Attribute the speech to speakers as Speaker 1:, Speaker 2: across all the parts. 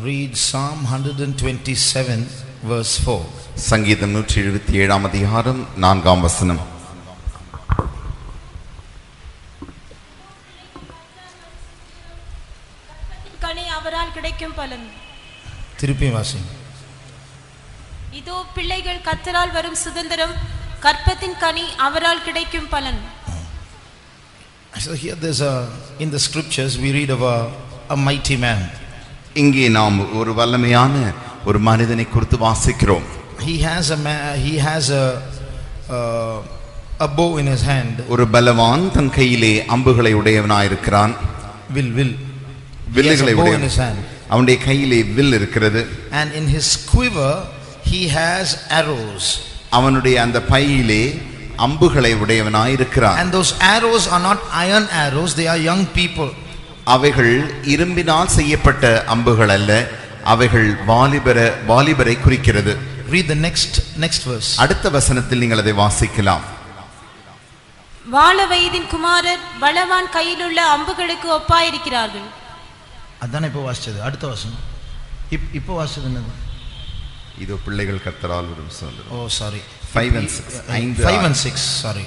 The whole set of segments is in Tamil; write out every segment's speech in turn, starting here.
Speaker 1: read Psalm 127, verse 4.
Speaker 2: சங்கீதம் நூற்றி எழுபத்தி ஏழாம் அதிகாரம் நான்காம் வசனம்
Speaker 3: கனி அவரால் கிடைக்கும் பலன்
Speaker 1: திருப்பி வாசிங்க
Speaker 3: இதோ பிள்ளைகள் கத்தரால் வரும் சுதந்திரம் கற்பத்தின் கனி அவரால் கிடைக்கும் பலன்
Speaker 1: So here there's a, in the scriptures we read of a, a mighty man.
Speaker 2: இங்கே நாம் ஒரு வல்லமையான ஒரு மனிதனை குறித்து வாசிக்கிறோம்
Speaker 1: He has a ma- he has a, uh, a bow in his hand.
Speaker 2: ஒரு பலவான் தன் கையிலே அம்புகளை உடையவனாயிருக்கிறான்
Speaker 1: Will, will. He has
Speaker 2: வில்லுகளை
Speaker 1: a bow in
Speaker 2: உடைய
Speaker 1: his hand.
Speaker 2: அவனுடைய கையிலே வில் இருக்கிறது
Speaker 1: And in his quiver he has arrows.
Speaker 2: அவனுடைய அந்த பையிலே அம்புகளை உடையவனாயிருக்கிறான்
Speaker 1: And those arrows are not iron arrows, they are young people.
Speaker 2: அவைகள் இரும்பினால் செய்யப்பட்ட அம்புகள் அல்ல அவைகள் வாலிபர வாலிபரை குறிக்கிறது
Speaker 1: Read the next next verse.
Speaker 2: அடுத்த வசனத்தில் நீங்கள் அதை வாசிக்கலாம்
Speaker 3: வாழ வயதின் குமாரர் பலவான் கையிலுள்ள அம்புகளுக்கு ஒப்பாயிருக்கிறார்கள்
Speaker 1: அதானே இப்போ வாசிச்சது அடுத்த வசனம் இப் இப்போ வாசிச்சது என்னது
Speaker 2: இதோ பிள்ளைகள் கர்த்தரால் வரும் சொல்லுது
Speaker 1: oh sorry
Speaker 2: Five and six. ஐந்து,
Speaker 1: ஃபைவ்
Speaker 2: ஆறு.
Speaker 1: அண்ட் சிக்ஸ் சாரி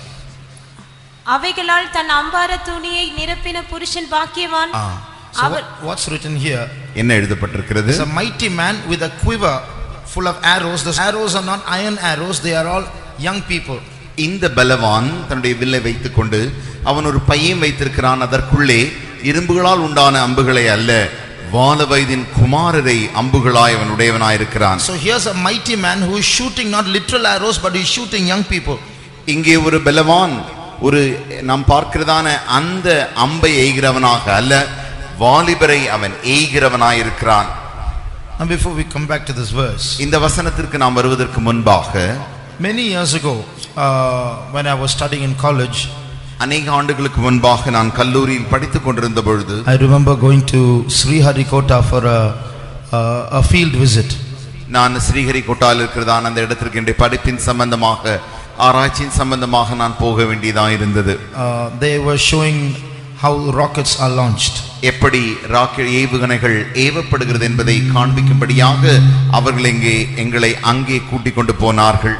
Speaker 3: அவைகளால் தன் அம்பார துணியை நிரப்பின புருஷன் பாக்கியவான்
Speaker 1: Ah. So
Speaker 3: our
Speaker 1: what, what's written here
Speaker 2: என்ன எழுதப்பட்டிருக்கிறது
Speaker 1: is a mighty man with a quiver full of arrows. Those arrows are not iron arrows, they are all young people.
Speaker 2: இந்த பலவான் தன்னுடைய வில்லை வைத்துக்கொண்டு அவன் ஒரு பையன் வைத்திருக்கிறான் அதற்குள்ளே இரும்புகளால் உண்டான அம்புகளை அல்ல வால வயதின் குமாரரை அம்புகளாய் அவன் உடையவனாயிருக்கிறான்
Speaker 1: So here's a mighty man who is shooting not literal arrows, but he's shooting young people.
Speaker 2: இங்கே ஒரு பலவான் ஒரு நாம் பார்க்கிறதான அந்த அம்பை எய்கிறவனாக அல்ல வாலிபரை அவன் எய்கிறவனாயிருக்கிறான்
Speaker 1: And before we come back to this verse,
Speaker 2: இந்த வசனத்திற்கு நாம் வருவதற்கு முன்பாக
Speaker 1: many years ago, uh, when I was studying in college,
Speaker 2: அநேக ஆண்டுகளுக்கு முன்பாக நான் கல்லூரியில் படித்துக் கொண்டிருந்த பொழுது
Speaker 1: I remember going to Sriharikota for a, a, a field visit.
Speaker 2: நான் ஸ்ரீஹரிகோட்டாவில் இருக்கிறதான அந்த இடத்திற்கு என்னுடைய படிப்பின் சம்பந்தமாக ஆராய்ச்சியின் சம்பந்தமாக நான் போக வேண்டியதாக இருந்தது
Speaker 1: Uh, they were showing how rockets are launched.
Speaker 2: எப்படி ராக்கெட் ஏவுகணைகள் ஏவப்படுகிறது என்பதை காண்பிக்கும்படியாக அவர்கள் இங்கே எங்களை அங்கே கூட்டிக் கொண்டு போனார்கள்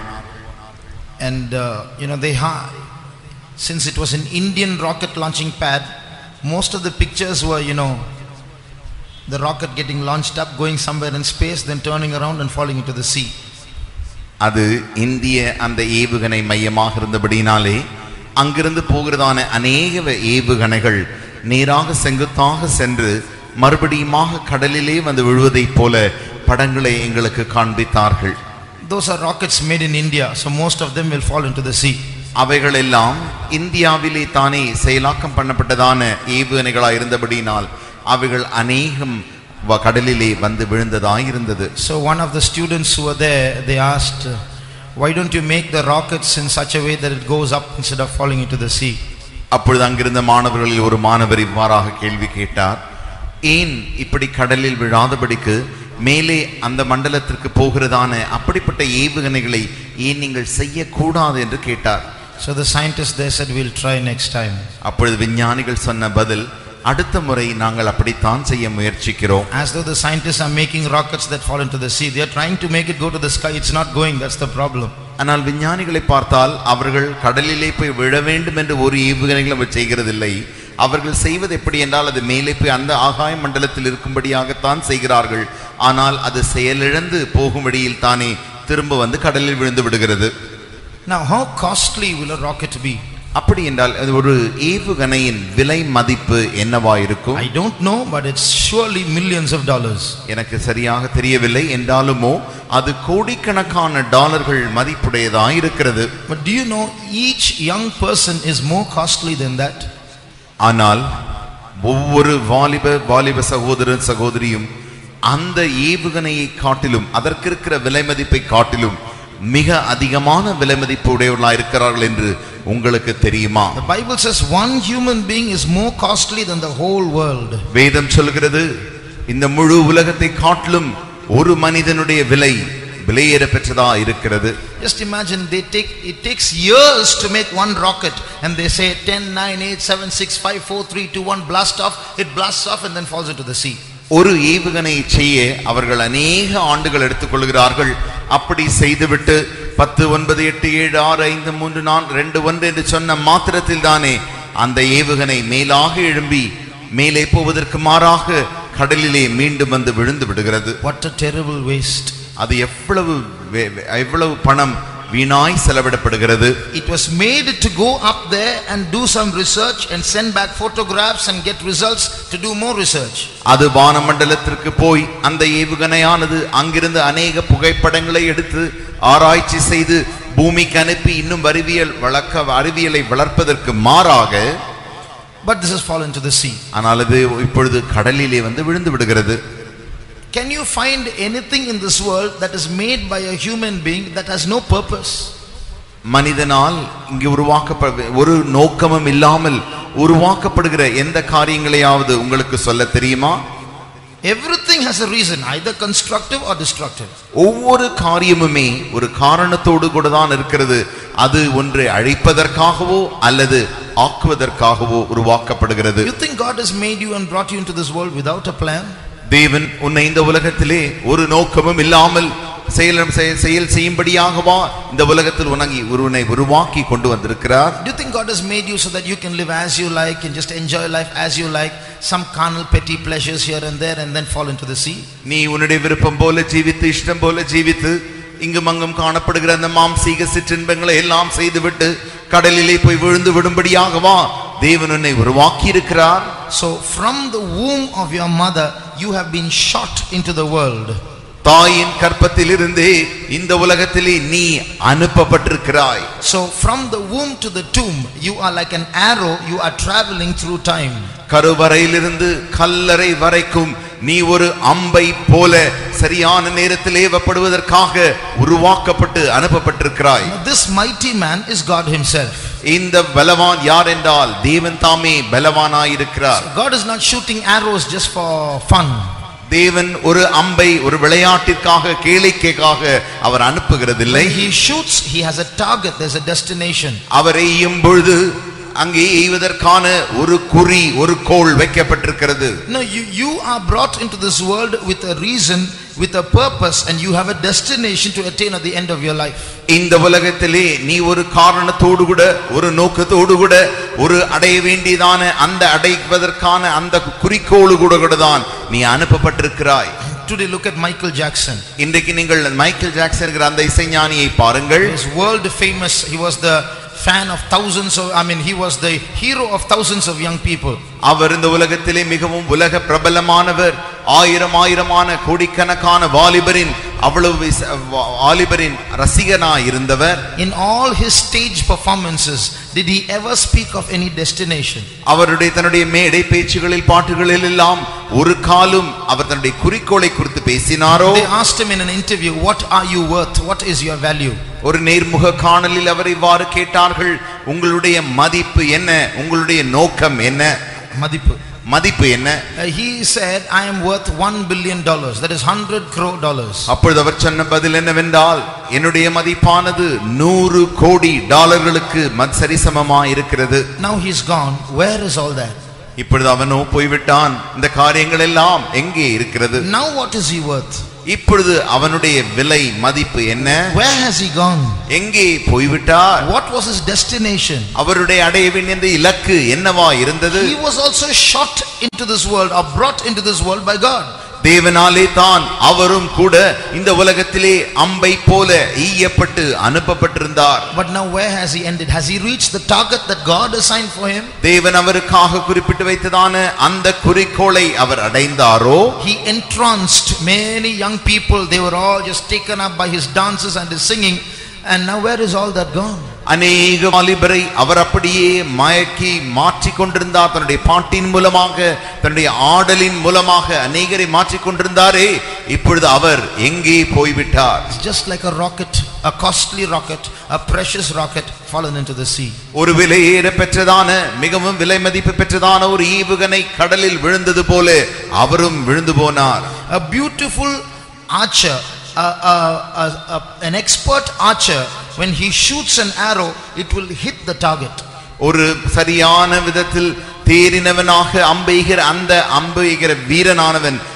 Speaker 1: And uh, you know, they ha- since it was an Indian rocket launching pad, most of the pictures were, you know, the rocket getting launched up, going somewhere in space, then turning around and falling into the sea.
Speaker 2: அது இந்திய அந்த ஏவுகணை மையமாக இருந்தபடினாலே அங்கிருந்து போகிறதான அநேக ஏவுகணைகள் நேராக செங்குத்தாக சென்று மறுபடியுமாக கடலிலே வந்து விழுவதைப் போல படங்களை எங்களுக்கு காண்பித்தார்கள்
Speaker 1: Those are rockets made in India, so most of them will fall into the sea.
Speaker 2: அவைகள் எல்லாம் இந்தியாவிலே தானே செயலாக்கம் பண்ணப்பட்டதான ஏவுகணைகளாய் இருந்தபடியினால் அவைகள் அநேகம் வ- கடலிலே வந்து விழுந்ததாய் இருந்தது
Speaker 1: So one of the students who were there, they asked, uh, why don't you make the rockets in such a way that it goes up instead of falling into the sea?
Speaker 2: அப்பொழுது அங்கிருந்த மாணவர்களில் ஒரு மாணவர் இவ்வாறாக கேள்வி கேட்டார் ஏன் இப்படி கடலில் விழாதபடிக்கு மேலே அந்த மண்டலத்திற்கு போகிறதான அப்படிப்பட்ட ஏவுகணைகளை ஏன் நீங்கள் செய்யக்கூடாது என்று கேட்டார்
Speaker 1: So the scientists they said, we'll try next time.
Speaker 2: அப்பொழுது விஞ்ஞானிகள் சொன்ன பதில் அடுத்த முறை நாங்கள் அப்படித்தான் செய்ய முயற்சிக்கிறோம்
Speaker 1: As though the scientists are making rockets that fall into the sea. They are trying to make it go to the sky. It's not going. That's the problem.
Speaker 2: ஆனால் விஞ்ஞானிகளை பார்த்தால் அவர்கள் கடலிலே போய் விழ வேண்டும் என்று ஒரு ஏவுகணைகளும் அவர் செய்கிறதில்லை அவர்கள் செய்வது எப்படி என்றால் அது மேலே போய் அந்த ஆகாய மண்டலத்தில் இருக்கும்படியாகத்தான் செய்கிறார்கள் ஆனால் அது செயலிழந்து போகும் வழியில் தானே திரும்ப வந்து கடலில் விழுந்து விடுகிறது
Speaker 1: Now, how costly will a rocket be?
Speaker 2: அப்படி என்றால் அது ஒரு ஏவுகணையின் விலை மதிப்பு என்னவா இருக்கும்
Speaker 1: I don't know, but it's surely millions of dollars.
Speaker 2: எனக்கு சரியாக தெரியவில்லை என்றாலுமோ அது கோடிக்கணக்கான டாலர்கள் மதிப்புடையதாக இருக்கிறது
Speaker 1: But do you know each young person is more costly than that?
Speaker 2: ஆனால் ஒவ்வொரு வாலிப வாலிப சகோதரன் சகோதரியும் அந்த ஏவுகணையை காட்டிலும் அதற்கு இருக்கிற விலை மதிப்பை காட்டிலும் மிக அதிகமான விலை மதிப்பு உடையவர்களாக இருக்கிறார்கள் என்று உங்களுக்கு தெரியுமா
Speaker 1: The Bible says one human being is more costly than the whole world.
Speaker 2: வேதம் சொல்கிறது இந்த முழு உலகத்தை காட்டிலும் ஒரு மனிதனுடைய விலை விலையேற பெற்றதா இருக்கிறது
Speaker 1: Just imagine they take, it takes years to make one rocket and they say 10, 9, 8, 7, 6, 5, 4, 3, 2, 1, blast off. It blasts off and then falls into the sea.
Speaker 2: ஒரு ஏவுகணை செய்ய அவர்கள் அநேக ஆண்டுகள் எடுத்துக்கொள்கிறார்கள் அப்படி செய்துவிட்டு பத்து ஒன்பது எட்டு ஏழு ஆறு ஐந்து மூன்று நான்கு ரெண்டு ஒன்று என்று சொன்ன மாத்திரத்தில் தானே அந்த ஏவுகணை மேலாக எழும்பி மேலே போவதற்கு மாறாக கடலிலே மீண்டும் வந்து விழுந்து விடுகிறது
Speaker 1: What a terrible waste.
Speaker 2: அது எவ்வளவு வே- வே- எவ்வளவு பணம் வீணாய் செலவிடப்படுகிறது
Speaker 1: It was made to go up there and do some research and send back photographs and get results to do more research.
Speaker 2: அது வானமண்டலத்திற்கு போய் அந்த ஏவுகணையானது அங்கிருந்து அநேக புகைப்படங்களை எடுத்து ஆராய்ச்சி செய்து பூமிக்கு அனுப்பி இன்னும் அறிவியல் வளர்க்க அறிவியலை வளர்ப்பதற்கு மாறாக
Speaker 1: But this has fallen to the sea.
Speaker 2: ஆனால் அது இப்பொழுது கடலிலே வந்து விழுந்து விடுகிறது
Speaker 1: Can you find anything in this world that is made by a human being that has no purpose?
Speaker 2: மனிதனால் இங்கு உருவாக்கப்பட ஒரு நோக்கமும் இல்லாமல் உருவாக்கப்படுகிற எந்த காரியங்களையாவது உங்களுக்கு சொல்ல தெரியுமா
Speaker 1: Everything has a reason, either constructive or destructive.
Speaker 2: ஒவ்வொரு காரியமுமே ஒரு காரணத்தோடு கூட தான் இருக்கிறது அது ஒன்றை அழிப்பதற்காகவோ அல்லது ஆக்குவதற்காகவோ உருவாக்கப்படுகிறது
Speaker 1: You think God has made you and brought you into this world without a plan?
Speaker 2: தேவன் உன்னை இந்த உலகத்திலே ஒரு நோக்கமும் இல்லாமல் செயல் செய- செயல் செய்யும்படியாகவா இந்த உலகத்தில் உனக்கு ஒருவனை உருவாக்கி கொண்டு வந்திருக்கிறார்
Speaker 1: Do you think God has made you so that you can live as you like and just enjoy life as you like, some carnal petty pleasures here and there and then fall into the sea?
Speaker 2: நீ உன்னுடைய விருப்பம் போல ஜீவித்து இஷ்டம் போல ஜீவித்து இங்கும் அங்கும் காணப்படுகிற அந்த மாம்சீக சிற்றின்பங்களை எல்லாம் செய்துவிட்டு கடலிலே போய் விழுந்து விடும்படியாகவா தேவன் உன்னை உருவாக்கி இருக்கிறார்
Speaker 1: So from the womb of your mother, you have been shot into the world.
Speaker 2: தாயின் கற்பத்திலிருந்தே இந்த உலகத்திலே நீ அனுப்பப்பட்டிருக்கிறாய்
Speaker 1: So from the womb to the tomb, you are like an arrow, you are traveling through time.
Speaker 2: கருவறையிலிருந்து கல்லறை வரைக்கும் நீ ஒரு அம்பை போல சரியான நேரத்தில் ஏவப்படுவதற்காக உருவாக்கப்பட்டு அனுப்பப்பட்டிருக்கிறாய்
Speaker 1: Now, This mighty man is God himself.
Speaker 2: இந்த பலவான் யார் என்றால் தேவன் தாமே பலவானாயிருக்கிறார்
Speaker 1: God is not shooting arrows just for fun.
Speaker 2: தேவன் ஒரு அம்பை ஒரு விளையாட்டிற்காக கேளிக்கைக்காக அவர் அனுப்புகிறதில்லை
Speaker 1: When he shoots, he has a target, there's a destination.
Speaker 2: அவர் எய்யும் பொழுது அங்கே எய்வதற்கான ஒரு குறி ஒரு கோல் வைக்கப்பட்டிருக்கிறது
Speaker 1: No, you, you are brought into this world with a reason, with a purpose, and you have a destination to attain at the end of your life.
Speaker 2: இந்த உலகத்திலே நீ ஒரு காரணத்தோடு கூட ஒரு நோக்கத்தோடு கூட ஒரு அடைய வேண்டியதான அந்த அடைவதற்கான அந்த குறிக்கோளு கூட கூட தான் நீ அனுப்பப்பட்டிருக்கிறாய்
Speaker 1: Today, look at Michael Jackson.
Speaker 2: இன்றைக்கு நீங்கள் மைக்கேல் ஜாக்சன் என்கிற அந்த இசைஞானியை பாருங்கள்
Speaker 1: He was world famous. He was the fan of thousands of, I mean, he was the hero of thousands of young people.
Speaker 2: அவர் இந்த உலகத்திலே மிகவும் உலக பிரபலமானவர் ஆயிரம் ஆயிரமான கோடிக்கணக்கான வாலிபரின் அவ்வளவு விச- வா- வாலிபரின் ரசிகனாய் இருந்தவர்
Speaker 1: In all his stage performances, did he ever speak of any destination?
Speaker 2: அவருடைய தன்னுடைய மேடை பேச்சுகளில் பாட்டுகளில் எல்லாம் ஒரு காலும் அவர் தன்னுடைய குறிக்கோளை குறித்து பேசினாரோ
Speaker 1: They asked him in an interview, what are you worth? What is your value?
Speaker 2: ஒரு நேர்முக காணலில் அவர் இவ்வாறு கேட்டார்கள் உங்களுடைய மதிப்பு என்ன உங்களுடைய நோக்கம் என்ன
Speaker 1: Madipu.
Speaker 2: மதிப்பு என்ன
Speaker 1: Uh, he said, I am worth one billion dollars. That is hundred crore dollars.
Speaker 2: அப்பொழுது அவர் சொன்ன பதில் என்னவென்றால் என்னுடைய மதிப்பானது நூறு கோடி டாலர்களுக்கு மத் சரிசமமா இருக்கிறது
Speaker 1: Now he's gone. Where is all that?
Speaker 2: இப்பொழுது அவனோ போய்விட்டான் இந்த காரியங்கள் எல்லாம் எங்கே இருக்கிறது
Speaker 1: Now what is he worth?
Speaker 2: இப்பொழுது அவனுடைய விலை மதிப்பு என்ன
Speaker 1: Where has he gone?
Speaker 2: எங்கே போய்விட்டார்
Speaker 1: What was his destination?
Speaker 2: அவருடைய அடைய வேண்டிய இலக்கு என்னவா இருந்தது
Speaker 1: He was also shot into this world or brought into this world by God.
Speaker 2: தேவனாலே தான் அவரும் கூட இந்த உலகத்திலே அம்பை போல ஈயப்பட்டு அனுப்பப்பட்டிருந்தார்
Speaker 1: But now where has he ended? Has he reached the target that God assigned for him?
Speaker 2: தேவன் அவருக்காக குறிப்பிட்டு வைத்ததான அந்த குறிக்கோளை அவர் அடைந்தாரோ
Speaker 1: He entranced many young people. They were all just taken up by his dances and his singing. And now where is all that gone?
Speaker 2: அநேக வாலிபரை அவர் அப்படியே மயக்கி மாற்றிக் கொண்டிருந்தார் தன்னுடைய பாட்டின் மூலமாக தன்னுடைய ஆடலின் மூலமாக அநேகரை மாற்றிக் கொண்டிருந்தாரே இப்பொழுது அவர் எங்கே போய்விட்டார்
Speaker 1: It's just like a rocket, a costly rocket, a precious rocket fallen into the sea.
Speaker 2: ஒரு விலையேற பெற்றதான மிகவும் விலை மதிப்பு பெற்றதான ஒரு ஈவுகனை கடலில் விழுந்தது போல அவரும் விழுந்து போனார்
Speaker 1: A beautiful archer, a, a, a, a, an expert archer, when he shoots an arrow, it will hit the target.
Speaker 2: ஒரு சரியான விதத்தில் தேறினவனாக அம்பெய்கிற அந்த அம்பெய்கிற வீரனானவன்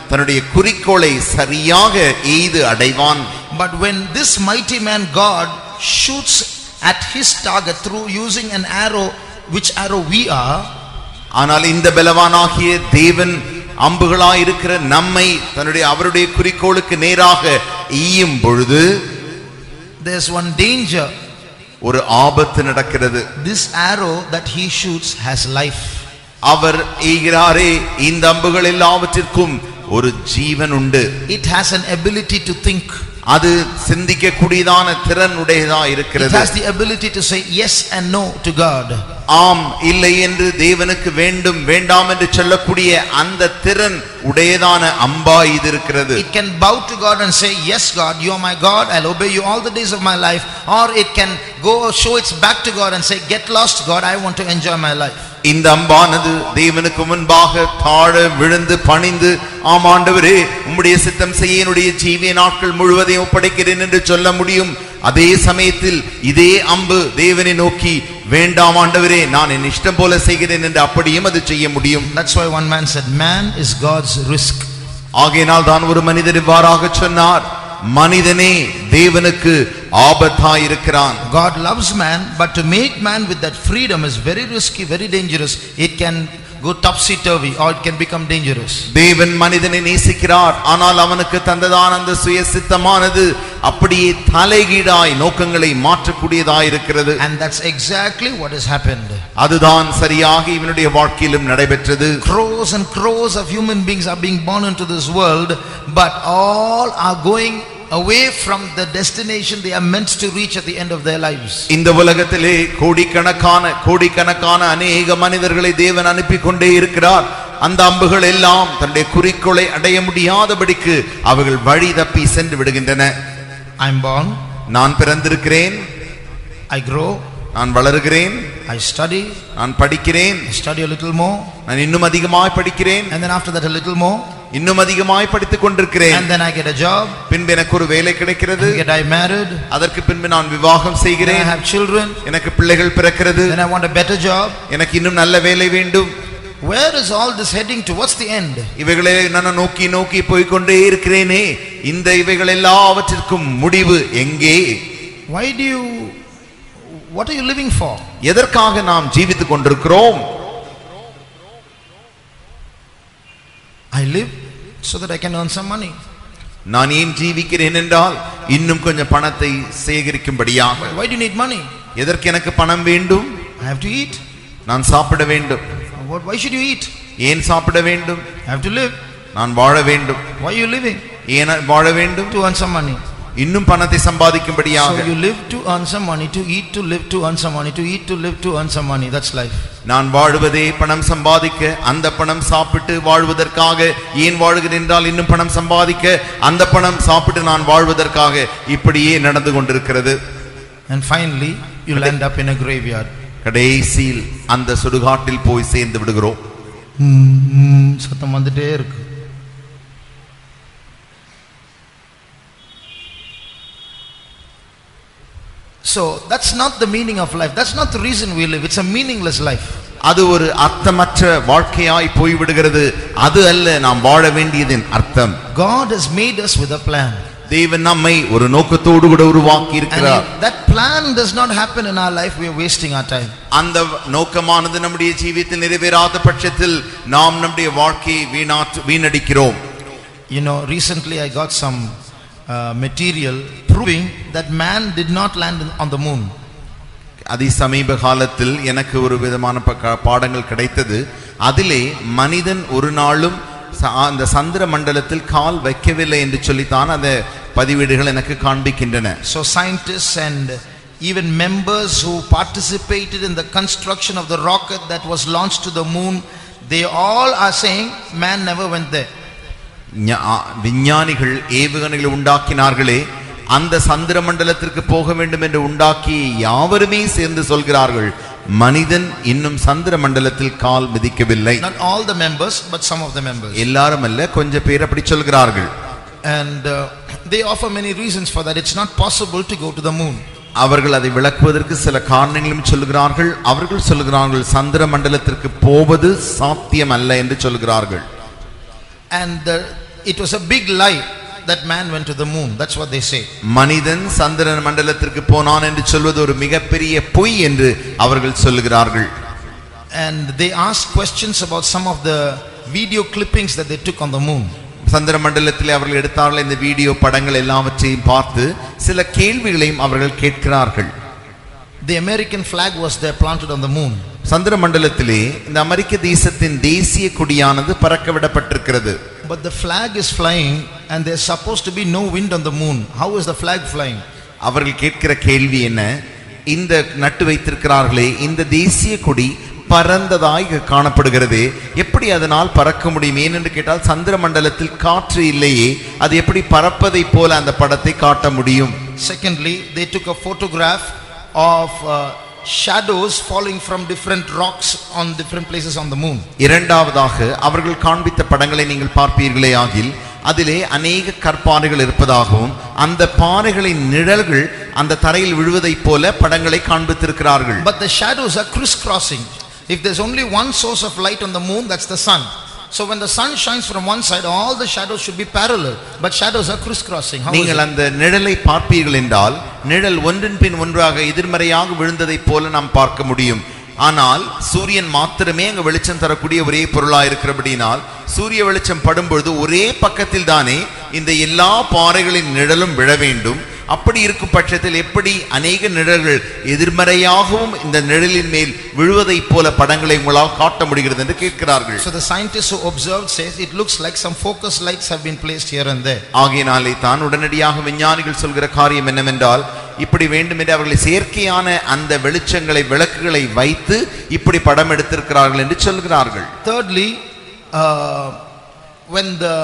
Speaker 2: தன்னுடைய குறிக்கோளை சரியாக எய்து அடைவான்
Speaker 1: But when this mighty man God shoots at his target through using an arrow, which arrow we are,
Speaker 2: ஆனால் இந்த பலவானாகிய தேவன் அம்புகளாய் இருக்கிற நம்மை தன்னுடைய அவருடைய குறிக்கோளுக்கு நேராக ஈயும் பொழுது
Speaker 1: there's one danger.
Speaker 2: ஒரு ஆபத்து நடக்கிறது
Speaker 1: This arrow that he shoots has life.
Speaker 2: அவர் ஈகிறாரே இந்த அம்புகள் எல்லாவற்றிற்கும் ஒரு ஜீவன் உண்டு
Speaker 1: It has an ability to think.
Speaker 2: அது சிந்திக்க கூடியதான திறன் உடையதா
Speaker 1: It
Speaker 2: இருக்கிறது
Speaker 1: has the ability to say yes and no to God.
Speaker 2: ஆம் இல்லை என்று தேவனுக்கு வேண்டும் வேண்டாம் என்று சொல்லக்கூடிய அந்த திறன் உடையதான அம்பா இது இருக்கிறது
Speaker 1: It can bow to God and say, Yes, God, you are my God, I'll obey you all the days of my life. Or it can go show its back to God and say, Get lost, God, I want to enjoy my life.
Speaker 2: இந்த அம்பானது தேவனுக்கு முன்பாக தாழ விழுந்து பணிந்து ஆம் ஆண்டவரே உம்முடைய சித்தம் செய்ய என்னுடைய ஜீவிய நாட்கள் முழுவதையும் ஒப்படைக்கிறேன் என்று சொல்ல முடியும் அதே சமயத்தில் இதே அம்பு தேவனை நோக்கி வேண்டாம் ஆண்டவரே நான் என் இஷ்டம் போல செய்கிறேன் என்று அப்படியும் அது செய்ய முடியும்
Speaker 1: That's why one man said, Man is God's risk.
Speaker 2: ஆகையினால் தான் ஒரு மனிதர் இவ்வாறாக சொன்னார் மனிதனே தேவனுக்கு ஆபத்தாயிருக்கிறான்
Speaker 1: God loves man, but to make man with that freedom is very risky, very dangerous. It can go topsy-turvy or it can become dangerous.
Speaker 2: தேவன் மனிதனை நேசிக்கிறார் ஆனால் அவனுக்கு தந்ததான அந்த சுய சித்தமானது அப்படியே தலைகீழாய் நோக்கங்களை மாற்றக்கூடியதாய் இருக்கிறது
Speaker 1: And that's exactly what has happened.
Speaker 2: அதுதான் சரியாக இவனுடைய வாழ்க்கையிலும் நடைபெற்றது
Speaker 1: Crores and crores of human beings are being born into this world, but all are going away from the destination they are meant to reach at the end of their lives.
Speaker 2: இந்த உலகத்திலே கோடிக்கணக்கான கோடிக்கணக்கான அநேக மனிதர்களை தேவன் அனுப்பி கொண்டே இருக்கிறார் அந்த அம்புகள் எல்லாம் தன்னுடைய குறிக்கோளை அடைய முடியாதபடிக்கு அவர்கள் வழி தப்பி சென்று விடுகின்றன
Speaker 1: I'm born,
Speaker 2: நான் பிறந்திருக்கிறேன்
Speaker 1: I grow,
Speaker 2: நான் வளருகிறேன்
Speaker 1: I study,
Speaker 2: நான் படிக்கிறேன்
Speaker 1: I study a little more,
Speaker 2: நான் இன்னும் அதிகமாய் படிக்கிறேன்
Speaker 1: and then after that a little more,
Speaker 2: இன்னும் அதிகமாய் படித்துக் கொண்டிருக்கிறேன்
Speaker 1: and then I get a job,
Speaker 2: பின்பு எனக்கு ஒரு வேலை கிடைக்கிறது
Speaker 1: I get I married,
Speaker 2: அதற்கு பின்பு நான் விவாகம்
Speaker 1: then I
Speaker 2: செய்கிறேன்
Speaker 1: have children,
Speaker 2: எனக்கு பிள்ளைகள் பிறக்கிறது
Speaker 1: then I want a better job.
Speaker 2: எனக்கு இன்னும் நல்ல வேலை வேண்டும்
Speaker 1: Where is all this heading to? What's the end?
Speaker 2: இவைகளை நான் நோக்கி நோக்கி போய்க்கொண்டே இருக்கிறேனே இந்த இவைகள் எல்லாவற்றிற்கும் முடிவு எங்கே
Speaker 1: Why do you, what are you living for?
Speaker 2: எதற்காக நாம் ஜீவித்துக் கொண்டிருக்கிறோம்
Speaker 1: I live so that I can earn some money.
Speaker 2: நான் ஏன் ஜீவிக்கிறேன் என்றால் இன்னும் கொஞ்சம் பணத்தை சேகரிக்கும்படியாக
Speaker 1: But why do you need money?
Speaker 2: எதற்கு எனக்கு பணம் வேண்டும்
Speaker 1: I have to eat.
Speaker 2: நான் சாப்பிட வேண்டும்
Speaker 1: What, why should you eat?
Speaker 2: ஏன் சாப்பிட வேண்டும்
Speaker 1: I have to live.
Speaker 2: நான் வாழ வேண்டும்
Speaker 1: Why are you living?
Speaker 2: ஏன் வாழ வேண்டும்
Speaker 1: To earn some money.
Speaker 2: இன்னும் பணத்தை
Speaker 1: So
Speaker 2: சம்பாதிக்கும்படியாக
Speaker 1: you live to earn some money, to eat to live to earn some money, to eat to live to earn some money. That's life.
Speaker 2: நான் வாழ்வதே பணம் சம்பாதிக்க அந்த பணம் சாப்பிட்டு வாழ்வதற்காக ஏன் வாழ்கிறேன் என்றால் இன்னும் பணம் சம்பாதிக்க அந்த பணம் சாப்பிட்டு நான் வாழ்வதற்காக இப்படியே நடந்து கொண்டிருக்கிறது
Speaker 1: And finally, you'll end up in a graveyard.
Speaker 2: கடைசியில் அந்த சுடுகாட்டில் போய் சேர்ந்து விடுகிறோம்
Speaker 1: சத்தம் வந்துட்டே இருக்கு So that's not the meaning of life. That's not the reason we live. It's a meaningless life.
Speaker 2: அது ஒரு அர்த்தமற்ற வாழ்க்கையாய் போய்விடுகிறது அது அல்ல நாம் வாழ வேண்டியதின் அர்த்தம்
Speaker 1: God has made us with a plan.
Speaker 2: தேவன் நம்மை ஒரு நோக்கத்தோடு கூட உருவாக்கி
Speaker 1: And
Speaker 2: இருக்கிறார்
Speaker 1: if that plan does not happen in our life, we are wasting our time.
Speaker 2: அந்த நோக்கமானது நம்முடைய ஜீவியத்தில் நிறைவேறாத பட்சத்தில் நாம் நம்முடைய வாழ்க்கையை வீணாற்று வீணடிக்கிறோம்
Speaker 1: You know, recently I got some uh, material proving that man did not land in- on the moon.
Speaker 2: அதி சமீப காலத்தில் எனக்கு ஒரு விதமான ப- க- பாடங்கள் கிடைத்தது அதிலே மனிதன் ஒரு நாளும் ச- அந்த சந்திர மண்டலத்தில் கால் வைக்கவில்லை என்று சொல்லித்தான் அந்த பதிவேடுகள் எனக்கு காண்பிக்கின்றன
Speaker 1: So scientists and even members who participated in the construction of the rocket that was launched to the moon, they all are saying man never went there.
Speaker 2: ஞா- ஆ- விஞ்ஞானிகள் ஏவுகணைகளை உண்டாக்கினார்களே அந்த சந்திர மண்டலத்திற்கு போக வேண்டும் என்று உண்டாக்கி யாவருமே சேர்ந்து சொல்கிறார்கள் மனிதன் இன்னும் சந்திர மண்டலத்தில் கால் மிதிக்கவில்லை
Speaker 1: Not all the members, but some of the members.
Speaker 2: எல்லாரும் அல்ல கொஞ்சம் பேர் அப்படி சொல்கிறார்கள்
Speaker 1: And uh, they offer many reasons for that. It's not possible to go to the moon.
Speaker 2: அவர்கள் அதை விளக்குவதற்கு சில காரணங்களும் சொல்கிறார்கள் அவர்கள் சொல்கிறார்கள் சந்திர மண்டலத்திற்கு போவது சாத்தியம் அல்ல என்று சொல்கிறார்கள்
Speaker 1: And the it was a big lie that man went to the moon. That's what they say.
Speaker 2: மனிதன் சந்திரன் மண்டலத்திற்கு போனான் என்று சொல்வது ஒரு மிகப்பெரிய பொய் என்று அவர்கள் சொல்லுகிறார்கள்
Speaker 1: And they asked questions about some of the video clippings that they took on the moon.
Speaker 2: சந்திர மண்டலத்தில் அவர்கள் எடுத்தார்கள் இந்த வீடியோ படங்கள் எல்லாவற்றையும் பார்த்து சில கேள்விகளையும் அவர்கள் கேட்கிறார்கள்
Speaker 1: The American flag was there planted on the moon.
Speaker 2: சந்திர மண்டலத்திலே இந்த அமெரிக்க தேசத்தின் தேசிய கொடியானது பறக்க விடப்பட்டிருக்கிறது
Speaker 1: But the flag is flying and there's supposed to be no wind on the moon. How is the flag flying?
Speaker 2: அவர்கள் கேட்கிற கேள்வி என்ன இந்த நட்டு வைத்திருக்கிறார்களே இந்த தேசிய கொடி பறந்ததாய் காணப்படுகிறது எப்படி அதனால் பறக்க முடியும் ஏனென்று கேட்டால் சந்திர மண்டலத்தில் காற்று இல்லையே அது எப்படி பறப்பதை போல அந்த படத்தை காட்ட முடியும்
Speaker 1: Secondly, they took a photograph of uh, shadows falling from different rocks on different places on the moon.
Speaker 2: இரண்டாவதாக அவர்கள் காண்பித்த படங்களை நீங்கள் பார்ப்பீர்களே ஆகில் அதிலே அநேக கற்பாறைகள் இருப்பதாகவும் அந்த பாறைகளின் நிழல்கள் அந்த தரையில் விழுவதைப் போல படங்களை காண்பித்திருக்கிறார்கள்
Speaker 1: But the shadows are crisscrossing. If there's only one source of light on the moon, that's the sun. So when the sun shines from one side, all the shadows should be parallel. But shadows are crisscrossing. How is
Speaker 2: நீங்கள்
Speaker 1: it?
Speaker 2: அந்த நிழலை பார்ப்பீர்கள் என்றால் நிழல் ஒன்றின் பின் ஒன்றாக எதிர்மறையாக விழுந்ததைப் போல நாம் பார்க்க முடியும் ஆனால் சூரியன் மாத்திரமே அங்கு வெளிச்சம் தரக்கூடிய ஒரே பொருளாக இருக்கிறபடினால் சூரிய வெளிச்சம் படும்பொழுது ஒரே பக்கத்தில் தானே இந்த எல்லா பாறைகளின் நிழலும் விழ வேண்டும் அப்படி இருக்கும் பட்சத்தில் எப்படி அநேக நிழல்கள் எதிர்மறையாகவும் இந்த நிழலின் மேல் விழுவதைப் போல படங்களை உங்களால் காட்ட முடிகிறது என்று கேட்கிறார்கள்
Speaker 1: So the scientists who observed says it looks like some focus lights have been placed here and there.
Speaker 2: ஆகையினாலே தான் உடனடியாக விஞ்ஞானிகள் சொல்கிற காரியம் என்னவென்றால் இப்படி வேண்டும் என்று அவர்களை செயற்கையான அந்த வெளிச்சங்களை விளக்குகளை வைத்து இப்படி படம் எடுத்திருக்கிறார்கள் என்று சொல்கிறார்கள்
Speaker 1: Thirdly, uh, when the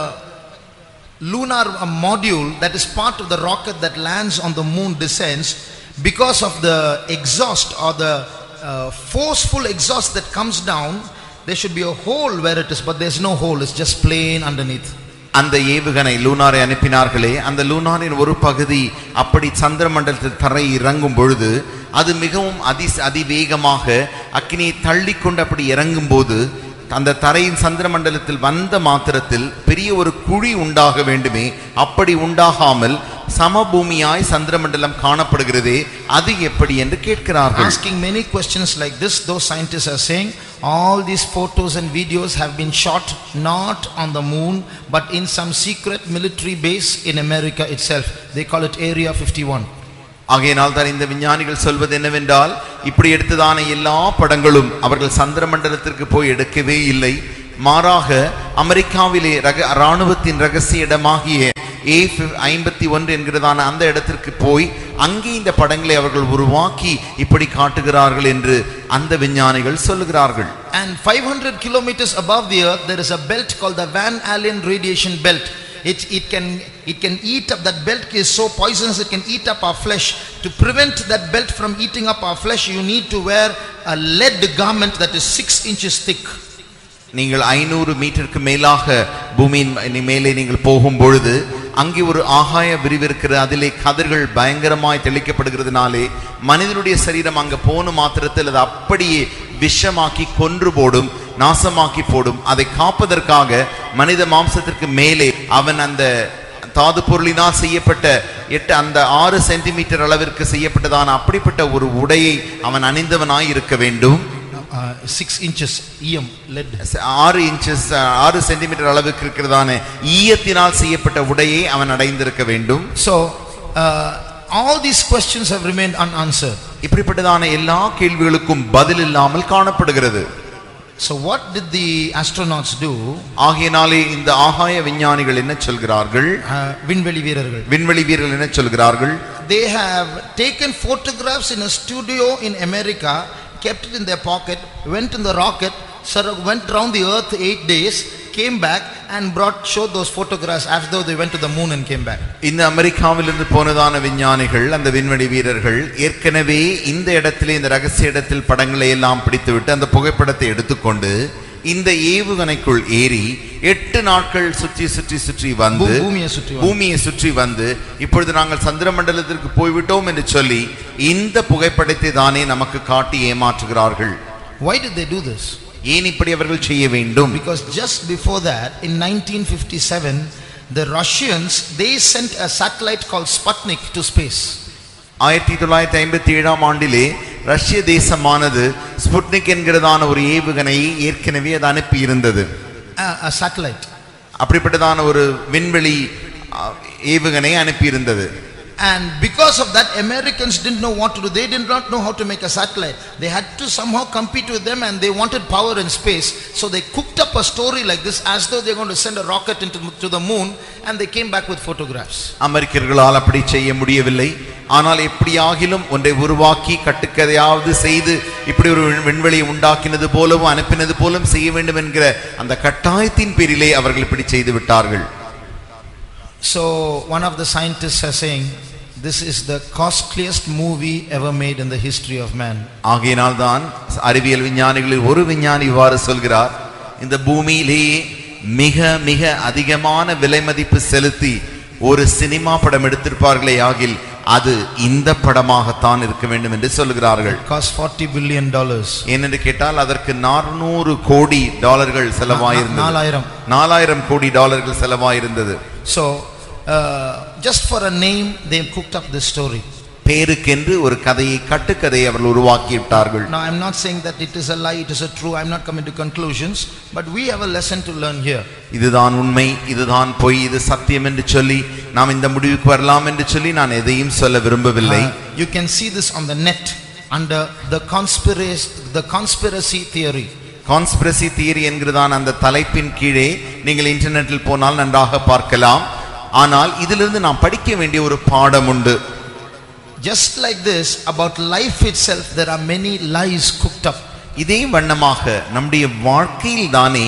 Speaker 1: lunar uh, module that is part of the rocket that lands on the moon descends, because of the exhaust or the uh, forceful exhaust that comes down, there should be a hole where it is, but there's no hole, it's just plain underneath.
Speaker 2: அந்த ஏவுகணை லூனாரை அனுப்பினார்களே அந்த லூனாரின் ஒரு பகுதி அப்படி சந்திர மண்டலத்தில் தரை இறங்கும் பொழுது அது மிகவும் அதி அதிவேகமாக அக்கினியை தள்ளிக்கொண்டு அப்படி இறங்கும் போது அந்த தரையின் சந்திர மண்டலத்தில் வந்த மாத்திரத்தில் பெரிய ஒரு குழி உண்டாக வேண்டுமே அப்படி உண்டாகாமல் சமபூமியாய் சந்திரமண்டலம் காணப்படுகிறதே அது எப்படி என்று கேட்கிறார்கள்
Speaker 1: Asking many questions like this, those scientists are saying all these photos and videos have been shot not on the moon but in some secret military base in America itself. They call it Area 51.
Speaker 2: ஆகையினால் தான் இந்த விஞ்ஞானிகள் சொல்வது என்னவென்றால் இப்படி எடுத்ததான எல்லா படங்களும் அவர்கள் சந்திர மண்டலத்திற்கு போய் எடுக்கவே இல்லை மாறாக அமெரிக்காவிலே ரக இராணுவத்தின் ரகசிய இடமாகிய ஏ ஐம்பத்தி ஒன்று என்கிறதான அந்த இடத்திற்கு போய் அங்கே இந்த படங்களை அவர்கள் உருவாக்கி இப்படி காட்டுகிறார்கள் என்று அந்த விஞ்ஞானிகள் சொல்லுகிறார்கள்
Speaker 1: And 500 kilometers above the earth, there is a belt called the Van Allen radiation belt. It, it, can, it can eat up, that belt is so poisonous, it can eat up our flesh. To prevent that belt from eating up our flesh, you need to wear a lead garment that is six inches thick.
Speaker 2: நீங்கள் ஐநூறு மீட்டருக்கு மேலாக பூமியின் ம- மேலே நீங்கள் போகும் பொழுது அங்கே ஒரு ஆகாய விரிவு இருக்கிற அதிலே கதிர்கள் பயங்கரமாய் தெளிக்கப்படுகிறதுனாலே மனிதனுடைய சரீரம் அங்க போன மாத்திரத்தில் அது அப்படியே விஷமாக்கி கொன்று போடும் நாசமாக்கி போடும் அதை காப்பதற்காக மனித மாம்சத்திற்கு மேலே அவன் அந்த தாது பொருளினால் செய்யப்பட்ட எட்டு அந்த ஆறு சென்டிமீட்டர் அளவிற்கு செய்யப்பட்டதான அப்படிப்பட்ட ஒரு உடையை அவன் அணிந்தவனாய் இருக்க வேண்டும்
Speaker 1: Uh, six inches EM lead.
Speaker 2: ஆறு இன்ச்சஸ் ஆறு சென்டிமீட்டர் அளவுக்கு இருக்கிறதான ஈயத்தினால் செய்யப்பட்ட உடையை அவன் அடைந்திருக்க வேண்டும்
Speaker 1: So, uh, all these questions have remained unanswered.
Speaker 2: இப்படிப்பட்டதான எல்லா கேள்விகளுக்கும் பதில் இல்லாமல் காணப்படுகிறது
Speaker 1: So, what did the astronauts do?
Speaker 2: ஆகையினாலே இந்த ஆகாய விஞ்ஞானிகள் என்ன சொல்கிறார்கள்
Speaker 1: Uh, விண்வெளி வீரர்கள்
Speaker 2: விண்வெளி வீரர்கள் என்ன சொல்கிறார்கள்
Speaker 1: They have taken photographs in a studio in America, kept it in their pocket, went in the rocket, sir- went around the earth eight days, came back and brought, showed those photographs as though they went to the moon and came back.
Speaker 2: இந்த அமெரிக்காவிலிருந்து போனதான விஞ்ஞானிகள் அந்த விண்வெளி வீரர்கள் ஏற்கனவே இந்த இடத்திலே இந்த ரகசிய இடத்தில் படங்களை எல்லாம் பிடித்துவிட்டு அந்த புகைப்படத்தை எடுத்துக்கொண்டு இந்த ஏவுகணைக்குள் ஏறி எட்டு நாட்கள் சுற்றி சுற்றி சுற்றி வந்து
Speaker 1: பூ- பூமியை சுற்றி வந்து.
Speaker 2: பூமியை சுற்றி வந்து இப்பொழுது நாங்கள் சந்திர மண்டலத்திற்கு போய்விட்டோம் என்று சொல்லி இந்த புகைப்படத்தை தானே நமக்கு காட்டி ஏமாற்றுகிறார்கள்
Speaker 1: Why did they do this?
Speaker 2: ஏன் இப்படி அவர்கள் செய்ய வேண்டும்
Speaker 1: Because just before that, in 1957, the Russians, they sent a satellite called Sputnik to space.
Speaker 2: ஆயிரத்தி தொள்ளாயிரத்தி ஐம்பத்தி ஏழாம் ஆண்டிலே ரஷ்ய தேசமானது ஸ்புட்னிக் என்கிறதான ஒரு ஏவுகணையை ஏற்கனவே அது அனுப்பி இருந்தது
Speaker 1: A, a satellite.
Speaker 2: அப்படிப்பட்டதான ஒரு விண்வெளி ஆ, ஏவுகணை அனுப்பி இருந்தது
Speaker 1: And because of that, Americans didn't know what to do. They did not know how to make a satellite. They had to somehow compete with them and they wanted power in space. So they cooked up a story like this as though they're going to send a rocket into to the moon and they came back with photographs.
Speaker 2: அமெரிக்கர்களால் அப்படி செய்ய முடியவில்லை ஆனால் எப்படியாகிலும் ஒன்றை உருவாக்கி கட்டுக்கதையாவது செய்து இப்படி ஒரு விண்- விண்வெளியை உண்டாக்கினது போலவும் அனுப்பினது போலும் செய்ய வேண்டும் என்கிற அந்த கட்டாயத்தின் பேரிலே அவர்கள் இப்படி செய்து விட்டார்கள்
Speaker 1: So one of the scientists are saying, this is the costliest movie ever made in the history of man.
Speaker 2: ஆகையினால் தான் அறிவியல் விஞ்ஞானிகளில் ஒரு விஞ்ஞானி இவ்வாறு சொல்கிறார் இந்த பூமியிலேயே மிக மிக அதிகமான விலை மதிப்பு செலுத்தி ஒரு சினிமா படம் எடுத்திருப்பார்களே ஆகில் அது இந்த படமாகத்தான் இருக்க வேண்டும் என்று சொல்கிறார்கள்
Speaker 1: Cost 40 billion dollars.
Speaker 2: ஏனென்று கேட்டால் அதற்கு நானூறு கோடி டாலர்கள் செலவாயிருந்தது
Speaker 1: நாலாயிரம்.
Speaker 2: நாலாயிரம் கோடி டாலர்கள் செலவாயிருந்தது
Speaker 1: So, uh, just for a name, they cooked up this story.
Speaker 2: பேருக்கென்று ஒரு கதையை கட்டுக்கதையை அவர்கள் உருவாக்கி விட்டார்கள்
Speaker 1: Now, I'm not saying that it is a lie, it is a true, I'm not coming to conclusions, but we have a lesson to learn here.
Speaker 2: இதுதான் உண்மை இதுதான் பொய் இது சத்தியம் என்று சொல்லி நாம் இந்த முடிவுக்கு வரலாம் என்று சொல்லி நான் எதையும் சொல்ல விரும்பவில்லை
Speaker 1: Uh, you can see this on the net under the conspiracy, the conspiracy theory.
Speaker 2: Conspiracy theory என்கிறதான அந்த தலைப்பின் கீழே நீங்கள் இன்டர்நெட்டில் போனால் நன்றாக பார்க்கலாம் ஆனால் இதிலிருந்து நாம் படிக்க வேண்டிய ஒரு பாடம் உண்டு
Speaker 1: Just like this, about life itself, there are many lies cooked up.
Speaker 2: இதே வண்ணமாக நம்முடைய வாழ்க்கையில் தானே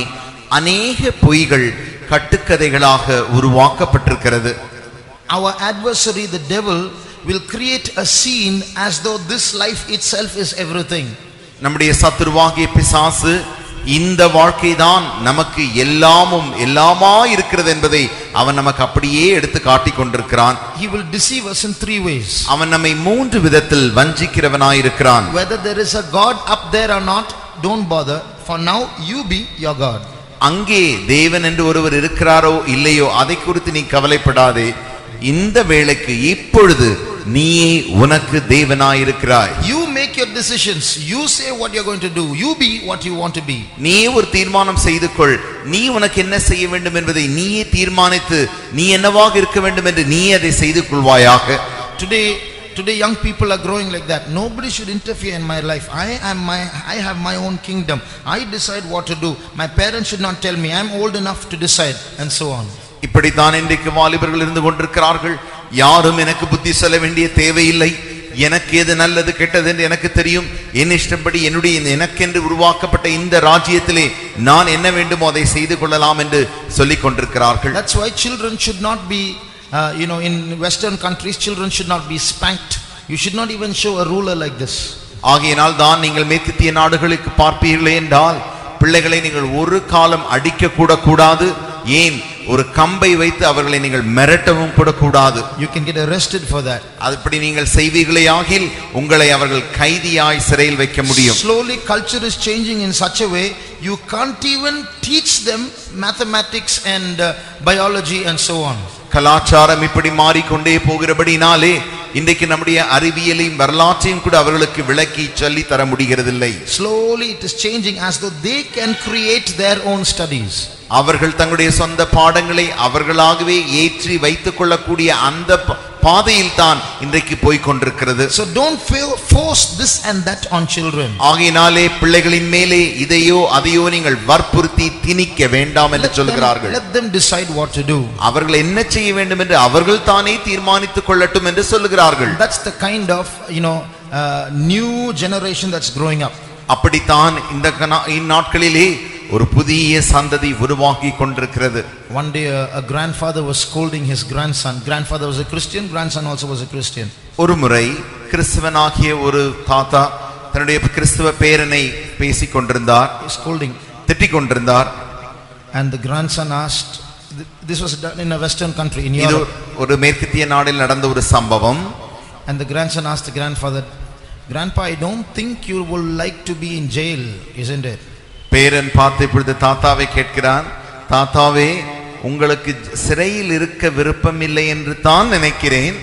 Speaker 2: அநேக பொய்கள் கட்டுக்கதைகளாக உருவாக்கப்பட்டிருக்கிறது
Speaker 1: Our adversary, the devil, will create a scene as though this life itself is everything.
Speaker 2: நம்முடைய சத்துருவாகிய பிசாசு இந்த வாழ்க்கைதான் நமக்கு எல்லாமும் எல்லாமா இருக்கிறது என்பதை அவன் நமக்கு அப்படியே எடுத்து காட்டிக் கொண்டிருக்கிறான்
Speaker 1: He will deceive us in three ways.
Speaker 2: அவன் நம்மை மூன்று விதத்தில் வஞ்சிக்கிறவனாயிருக்கிறான்
Speaker 1: Whether there is a God up there or not, don't bother. For now, you be your God.
Speaker 2: அங்கே தேவன் என்று ஒருவர் இருக்கிறாரோ இல்லையோ அதை குறித்து நீ கவலைப்படாதே இந்த வேளைக்கு இப்பொழுது நீயே உனக்கு தேவனாயிருக்கிறாய்
Speaker 1: You make your decisions. You say what you're going to do. You be what you want to be.
Speaker 2: நீ ஒரு தீர்மானம் செய்து கொள் நீ உனக்கு என்ன செய்ய வேண்டும் என்பதை நீயே தீர்மானித்து நீ என்னவாக இருக்க வேண்டும் என்று நீ அதை செய்து கொள்வாயாக
Speaker 1: Today, today young people are growing like that. Nobody should interfere in my life. I am my, I have my own kingdom. I decide what to do. My parents should not tell me. I'm old enough to decide and so on.
Speaker 2: இப்படித்தான் இன்றைக்கு வாலிபர்கள் இருந்து கொண்டிருக்கிறார்கள் யாரும் எனக்கு புத்தி சொல்ல வேண்டிய தேவையில்லை எனக்கு எது நல்லது கெட்டது என்று எனக்கு தெரியும் என் இஷ்டப்படி என்னுடைய இந்த எனக்கென்று உருவாக்கப்பட்ட இந்த ராஜ்யத்திலே நான் என்ன வேண்டுமோ அதை செய்து கொள்ளலாம் என்று சொல்லிக் கொண்டிருக்கிறார்கள்
Speaker 1: That's why children should not be, uh, you know, in Western countries, children should not be spanked. You should not even show a ruler like this.
Speaker 2: ஆகையினால் தான் நீங்கள் மேற்கத்திய நாடுகளுக்கு பார்ப்பீர்களே என்றால் பிள்ளைகளை நீங்கள் ஒரு காலம் அடிக்க கூட கூடாது ஏன் ஒரு கம்பை வைத்து அவர்களை நீங்கள் மிரட்டவும் கூட கூடாது
Speaker 1: You can get arrested for that.
Speaker 2: அதுபடி நீங்கள் செய்வீர்களே ஆகில் உங்களை அவர்கள் கைதியாய் சிறையில் வைக்க முடியும்
Speaker 1: Slowly culture is changing in such a way, you can't even teach them mathematics and uh, biology and so on.
Speaker 2: கலாச்சாரம் இப்படி மாறிக்கொண்டே போகிறபடினாலே இன்றைக்கு நம்முடைய அறிவியலையும் வரலாற்றையும் கூட அவர்களுக்கு விளக்கி சொல்லி தர முடிகிறதில்லை
Speaker 1: Slowly it is changing as though they can create their own studies.
Speaker 2: அவர்கள் தங்களுடைய சொந்த பாடங்களை அவர்களாகவே ஏற்றி வைத்துக் கொள்ளக்கூடிய அந்த ப- பாதையில் தான் இன்றைக்கு போய்க் கொண்டிருக்கிறது
Speaker 1: So don't feel, force this and that on children.
Speaker 2: ஆகையினாலே பிள்ளைகளின் மேலே இதையோ அதையோ நீங்கள் வற்புறுத்தி திணிக்க வேண்டாம் என்று
Speaker 1: Let them,
Speaker 2: சொல்கிறார்கள்
Speaker 1: let them decide what to do.
Speaker 2: அவர்கள் என்ன செய்ய வேண்டும் என்று அவர்கள் தானே தீர்மானித்துக் கொள்ளட்டும் என்று சொல்லுகிறார்கள்
Speaker 1: That's the kind of, you know, uh, new generation that's growing up.
Speaker 2: அப்படித்தான் இந்த கனா- இந்நாட்களிலே ஒரு புதிய சந்ததி உருவாகி கொண்டிருக்கிறது
Speaker 1: One day a, a grandfather was scolding his grandson. Grandfather was a Christian, grandson also was a Christian.
Speaker 2: ஒரு முறை கிறிஸ்துவனாகிய ஒரு தாத்தா தன்னுடைய கிறிஸ்துவ பேரனை பேசிக் கொண்டிருந்தார்
Speaker 1: He's scolding.
Speaker 2: திட்டிக் கொண்டிருந்தார்
Speaker 1: And the grandson asked, th- this was done in a western country, in
Speaker 2: இது
Speaker 1: Europe.
Speaker 2: ஒரு மேற்கத்திய நாடில் நடந்த ஒரு சம்பவம்
Speaker 1: And the grandson asked the grandfather, Grandpa, I don't think you will like to be in jail, isn't it?
Speaker 2: பேரன் பார்த்து இப்பொழுது தாத்தாவை கேட்கிறான் தாத்தாவே உங்களுக்கு சிறையில் இருக்க விருப்பமில்லை என்று தான் நினைக்கிறேன்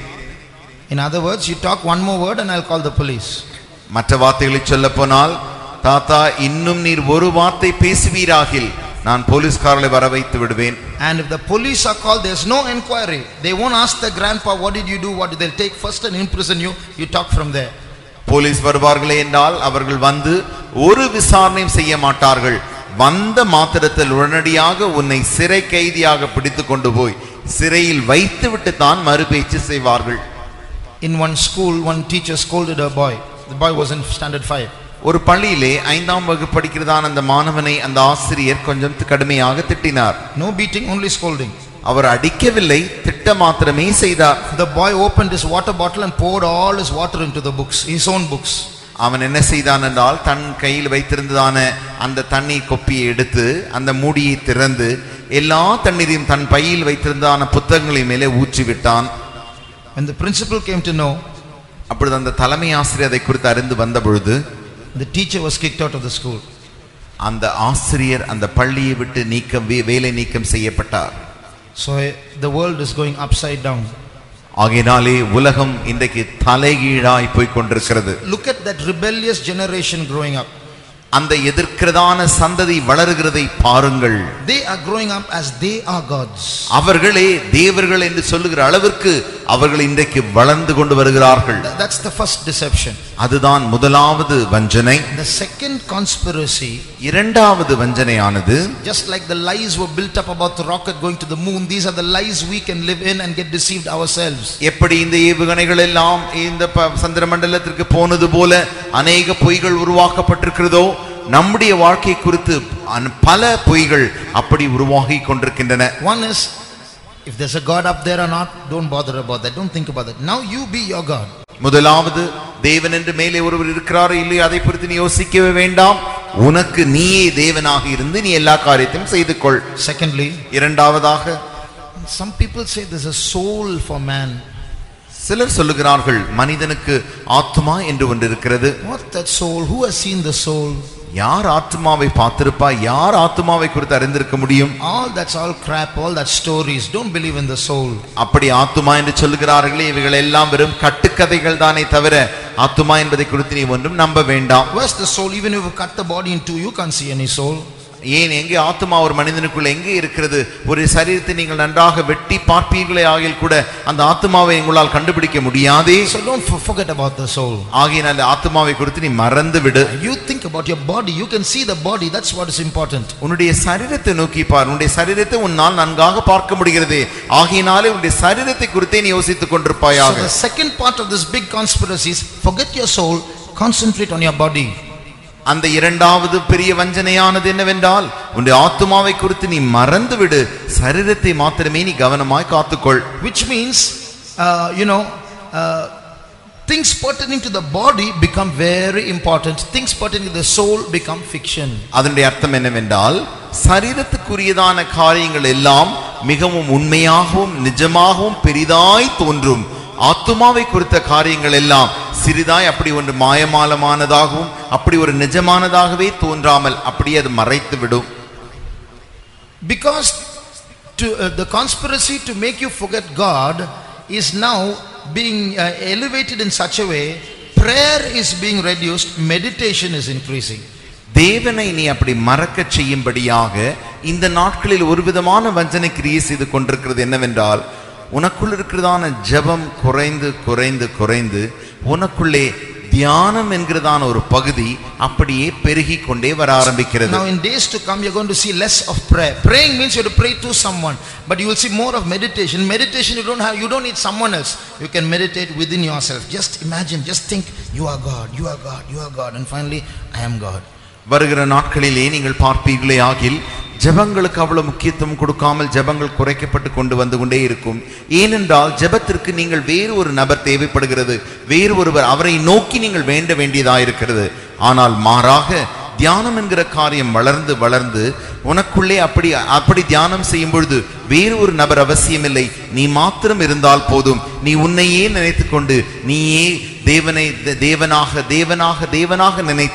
Speaker 1: In other words, you talk one more word and I'll call the police.
Speaker 2: மற்ற வார்த்தைகளை சொல்ல போனால் தாத்தா இன்னும் நீர் ஒரு வார்த்தை பேசுவீராகில் நான் போலீஸ்காரர்களை வர வைத்து விடுவேன்
Speaker 1: And if the police are called, there's no inquiry. They won't ask the grandpa, what did you do? What did they take first and imprison you? You talk from there.
Speaker 2: Police வருவார்களே என்றால் அவர்கள் வந்து ஒரு விசாரணையும் செய்ய மாட்டார்கள் வந்த மாத்திரத்தில் உடனடியாக உன்னை சிறை கைதியாக பிடித்து கொண்டு போய் சிறையில் வைத்துவிட்டு தான் மறுபேச்சு செய்வார்கள்
Speaker 1: In one school, one teacher scolded a boy. The boy was in standard 5.
Speaker 2: ஒரு பள்ளியிலே ஐந்தாம் வகுப்பு படிக்கிறதான அந்த மாணவனை அந்த ஆசிரியர் கொஞ்சம் கடுமையாக திட்டினார்
Speaker 1: No beating, only scolding.
Speaker 2: அவர் அடிக்கவில்லை திட்ட மாத்திரமே செய்தார்
Speaker 1: The boy opened his water bottle and poured all his water into the books, his own books.
Speaker 2: அவன் என்ன செய்தான் என்றால் தன் கையில் வைத்திருந்ததான அந்த தண்ணீர் கொப்பியை எடுத்து அந்த மூடியை திறந்து எல்லா தண்ணீரையும் தன் பையில் வைத்திருந்ததான புத்தகங்களின் மேலே ஊற்றி விட்டான்
Speaker 1: When the principal came to know,
Speaker 2: அப்பொழுது அந்த தலைமை ஆசிரியர் அதை குறித்து அறிந்து வந்த பொழுது
Speaker 1: the teacher was kicked out of the school.
Speaker 2: அந்த ஆசிரியர் அந்த பள்ளியை விட்டு நீக்கம் வே- வேலை நீக்கம் செய்யப்பட்டார்
Speaker 1: So eh, the world is going upside down.
Speaker 2: ஆகையினாலே உலகம் இன்றைக்கு தலைகீழாய் போய் கொண்டிருக்கிறது
Speaker 1: Look at that rebellious generation growing up.
Speaker 2: அந்த எதிர்க்கிறதான சந்ததி வளருகிறதை பாருங்கள்
Speaker 1: They are growing up as they are gods.
Speaker 2: அவர்களே தேவர்கள் என்று சொல்லுகிற அளவிற்கு அவர்கள் இன்றைக்கு வளர்ந்து கொண்டு வருகிறார்கள்
Speaker 1: Th- That's the first deception.
Speaker 2: அதுதான் முதலாவது வஞ்சனை
Speaker 1: The second conspiracy,
Speaker 2: இரண்டாவது வஞ்சனையானது
Speaker 1: just like the lies were built up about the rocket going to the moon, these are the lies we can live in and get deceived ourselves.
Speaker 2: எப்படி இந்த ஏவுகணைகள் எல்லாம் இந்த ப- சந்திர மண்டலத்திற்கு போனது போல அநேக பொய்கள் உருவாக்கப்பட்டிருக்கிறதோ நம்முடைய வாழ்க்கை குறித்து அன்- பல பொய்கள் அப்படி உருவாகி கொண்டிருக்கின்றன
Speaker 1: One is, if there's a God up there or not, don't bother about that. Don't think about that. Now you be your God.
Speaker 2: முதலாவது தேவன் என்று மேலே ஒருவர் இருக்கிறாரோ இல்லையோ அதை குறித்து நீ யோசிக்கவே வேண்டாம் உனக்கு நீயே தேவனாக இருந்து நீ எல்லா காரியத்தையும் செய்து கொள்
Speaker 1: Secondly,
Speaker 2: இரண்டாவதாக
Speaker 1: some people say there's a soul for man.
Speaker 2: சிலர் சொல்லுகிறார்கள் மனிதனுக்கு ஆத்மா என்று ஒன்று இருக்கிறது
Speaker 1: What that soul? Who has seen the soul?
Speaker 2: யார் ஆத்மாவை பார்த்திருப்பா யார் ஆத்மாவை குறித்து அறிந்திருக்க முடியும்
Speaker 1: All that's all crap, all that stories. Don't believe in the soul.
Speaker 2: அப்படி ஆத்துமா என்று சொல்லுகிறார்களே இவைகள் எல்லாம் வெறும் கட்டுக்கதைகள் தானே தவிர ஆத்துமா என்பதை குறித்து நீ ஒன்றும் நம்ப வேண்டாம்
Speaker 1: Where's the soul? Even if you cut the body in two, you can't see any soul.
Speaker 2: ஏன் எங்கே ஆத்துமா ஒரு மனிதனுக்குள்ள எங்கே இருக்கிறது ஒரு சரீரத்தை நீங்கள் நன்றாக வெட்டி பார்ப்பீர்களே ஆகில் கூட அந்த ஆத்துமாவை உங்களால் கண்டுபிடிக்க முடியாதே
Speaker 1: So don't for- forget about the soul.
Speaker 2: ஆகையினால் ஆத்துமாவை குறித்து நீ மறந்து விடு
Speaker 1: You think about your body. You can see the body. That's what is important.
Speaker 2: உன்னுடைய சரீரத்தை நோக்கி பார் உன்னுடைய சரீரத்தை உன்னால் நன்காக பார்க்க முடிகிறது ஆகையினாலே உன்னுடைய சரீரத்தை குறித்தே நீ யோசித்துக்
Speaker 1: So
Speaker 2: கொண்டிருப்பாயாக
Speaker 1: the second part of this big conspiracy is forget your soul, concentrate on your body.
Speaker 2: அந்த இரண்டாவது பெரிய வஞ்சனையானது என்னவென்றால் உன்னுடைய ஆத்துமாவை குறித்து நீ மறந்து விடு சரீரத்தை மாத்திரமே நீ கவனமாய் காத்துக்கொள்
Speaker 1: Which means, uh, you know, uh, things pertaining to the body become very important. Things pertaining to the soul become fiction.
Speaker 2: அதனுடைய அர்த்தம் என்னவென்றால் சரீரத்துக்குரியதான காரியங்கள் எல்லாம் மிகவும் உண்மையாகவும் நிஜமாகவும் பெரிதாய் தோன்றும் ஆத்துமாவை குறித்த காரியங்கள் எல்லாம் சிறிதாய் அப்படி ஒன்று மாயமாலமானதாகவும் அப்படி ஒரு நிஜமானதாகவே தோன்றாமல் அப்படியே அது மறைத்து விடும்
Speaker 1: Because to, uh, the conspiracy to make you forget God is now being uh, elevated in such a way, prayer is being reduced, meditation is increasing.
Speaker 2: தேவனை நீ அப்படி மறக்கச் செய்யும்படியாக இந்த நாட்களில் ஒரு விதமான வஞ்சனை கிரியை செய்து கொண்டிருக்கிறது என்னவென்றால் உனக்குள் இருக்கிறதான ஜெபம் குறைந்து குறைந்து குறைந்து உனக்குள்ளே தியானம் என்கிறதான ஒரு பகுதி அப்படியே பெருகி கொண்டே வர ஆரம்பிக்கிறது
Speaker 1: Now in days to come, you're going to see less of prayer. Praying means you have to pray to someone, but you will see more of meditation. Meditation, you don't have, you don't need someone else. You can meditate within yourself. Just imagine, just think, you are God, you are God, you are God, and finally, I am God.
Speaker 2: வருகிற நாட்களிலே நீங்கள் பார்ப்பீர்களே ஆகில் ஜெபங்களுக்கு அவ்வளவு முக்கியத்துவம் கொடுக்காமல் ஜெபங்கள் குறைக்கப்பட்டு கொண்டு வந்து கொண்டே இருக்கும் ஏனென்றால் ஜெபத்திற்கு நீங்கள் வேறு ஒரு நபர் தேவைப்படுகிறது வேறு ஒருவர் அவரை நோக்கி நீங்கள் வேண்ட வேண்டியதாயிருக்கிறது ஆனால் மாறாக தியானம் என்கிற காரியம் வளர்ந்து வளர்ந்து உனக்குள்ளே அப்படி அப்படி தியானம் செய்யும் பொழுது வேறு ஒரு நபர் அவசியமில்லை நீ மாத்திரம் இருந்தால் போதும் நீ உன்னையே நினைத்துக் கொண்டு நீயே தேவனை தே- தேவனாக தேவனாக தேவனாக நினைத்து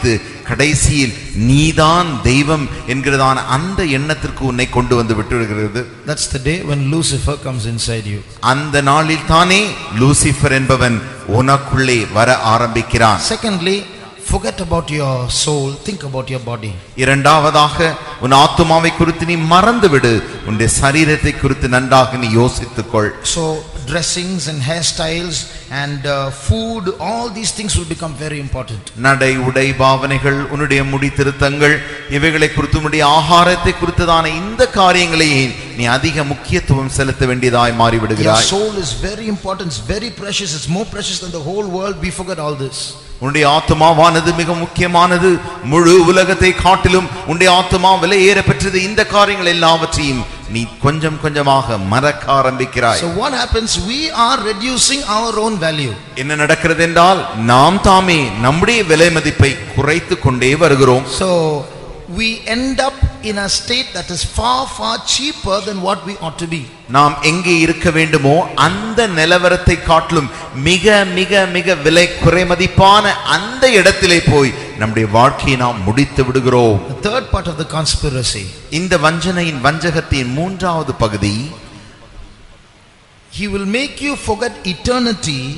Speaker 2: கடைசியில் நீதான் தெய்வம் என்கிறதான அந்த எண்ணத்திற்கு உன்னை கொண்டு வந்து விட்டுவிடுகிறது
Speaker 1: That's the day when Lucifer comes inside you.
Speaker 2: அந்த நாளில் தானே லூசிஃபர் என்பவன் உனக்குள்ளே வர ஆரம்பிக்கிறான்
Speaker 1: Secondly, forget about your soul, think about your body.
Speaker 2: இரண்டாவதாக உன் ஆத்துமாவை குறித்து நீ மறந்து விடு உன்னுடைய சரீரத்தை குறித்து நன்றாக நீ யோசித்துக்கொள்
Speaker 1: So, dressings and hairstyles and uh, food, all these things will become very important.
Speaker 2: நடை உடை பாவனைகள் உன்னுடைய முடி திருத்தங்கள் இவைகளை குறித்து உன்னுடைய ஆகாரத்தை குறித்ததான இந்த காரியங்களையே நீ அதிக முக்கியத்துவம் செலுத்த வேண்டியதாய்
Speaker 1: Your
Speaker 2: மாறிவிடுகிறாய்
Speaker 1: soul is very important, it's very precious, it's more precious than the whole world. We forget all this.
Speaker 2: உன்னுடைய ஆத்துமாவானது மிக முக்கியமானது முழு உலகத்தை காட்டிலும் உன்னுடைய ஆத்துமா விலையேற பெற்றது இந்த காரியங்கள் எல்லாவற்றையும் நீ கொஞ்சம் கொஞ்சமாக மறக்க ஆரம்பிக்கிறாய்
Speaker 1: So, what happens? We are reducing our own value.
Speaker 2: என்ன நடக்கிறது என்றால் நாம் தாமே நம்முடைய விலை மதிப்பை குறைத்து கொண்டே வருகிறோம்
Speaker 1: So, we end up in a state that is far, far cheaper than what we ought to be.
Speaker 2: நாம் எங்கே இருக்க வேண்டுமோ அந்த நிலவரத்தை காட்டிலும் மிக மிக மிக விலை குறைமதிப்பான அந்த இடத்திலே போய் நம்முடைய வாழ்க்கையை நாம் முடித்து விடுகிறோம்
Speaker 1: The third part of the conspiracy
Speaker 2: இந்த வஞ்சனையின் வஞ்சகத்தின் மூன்றாவது பகுதி
Speaker 1: He will make you forget eternity,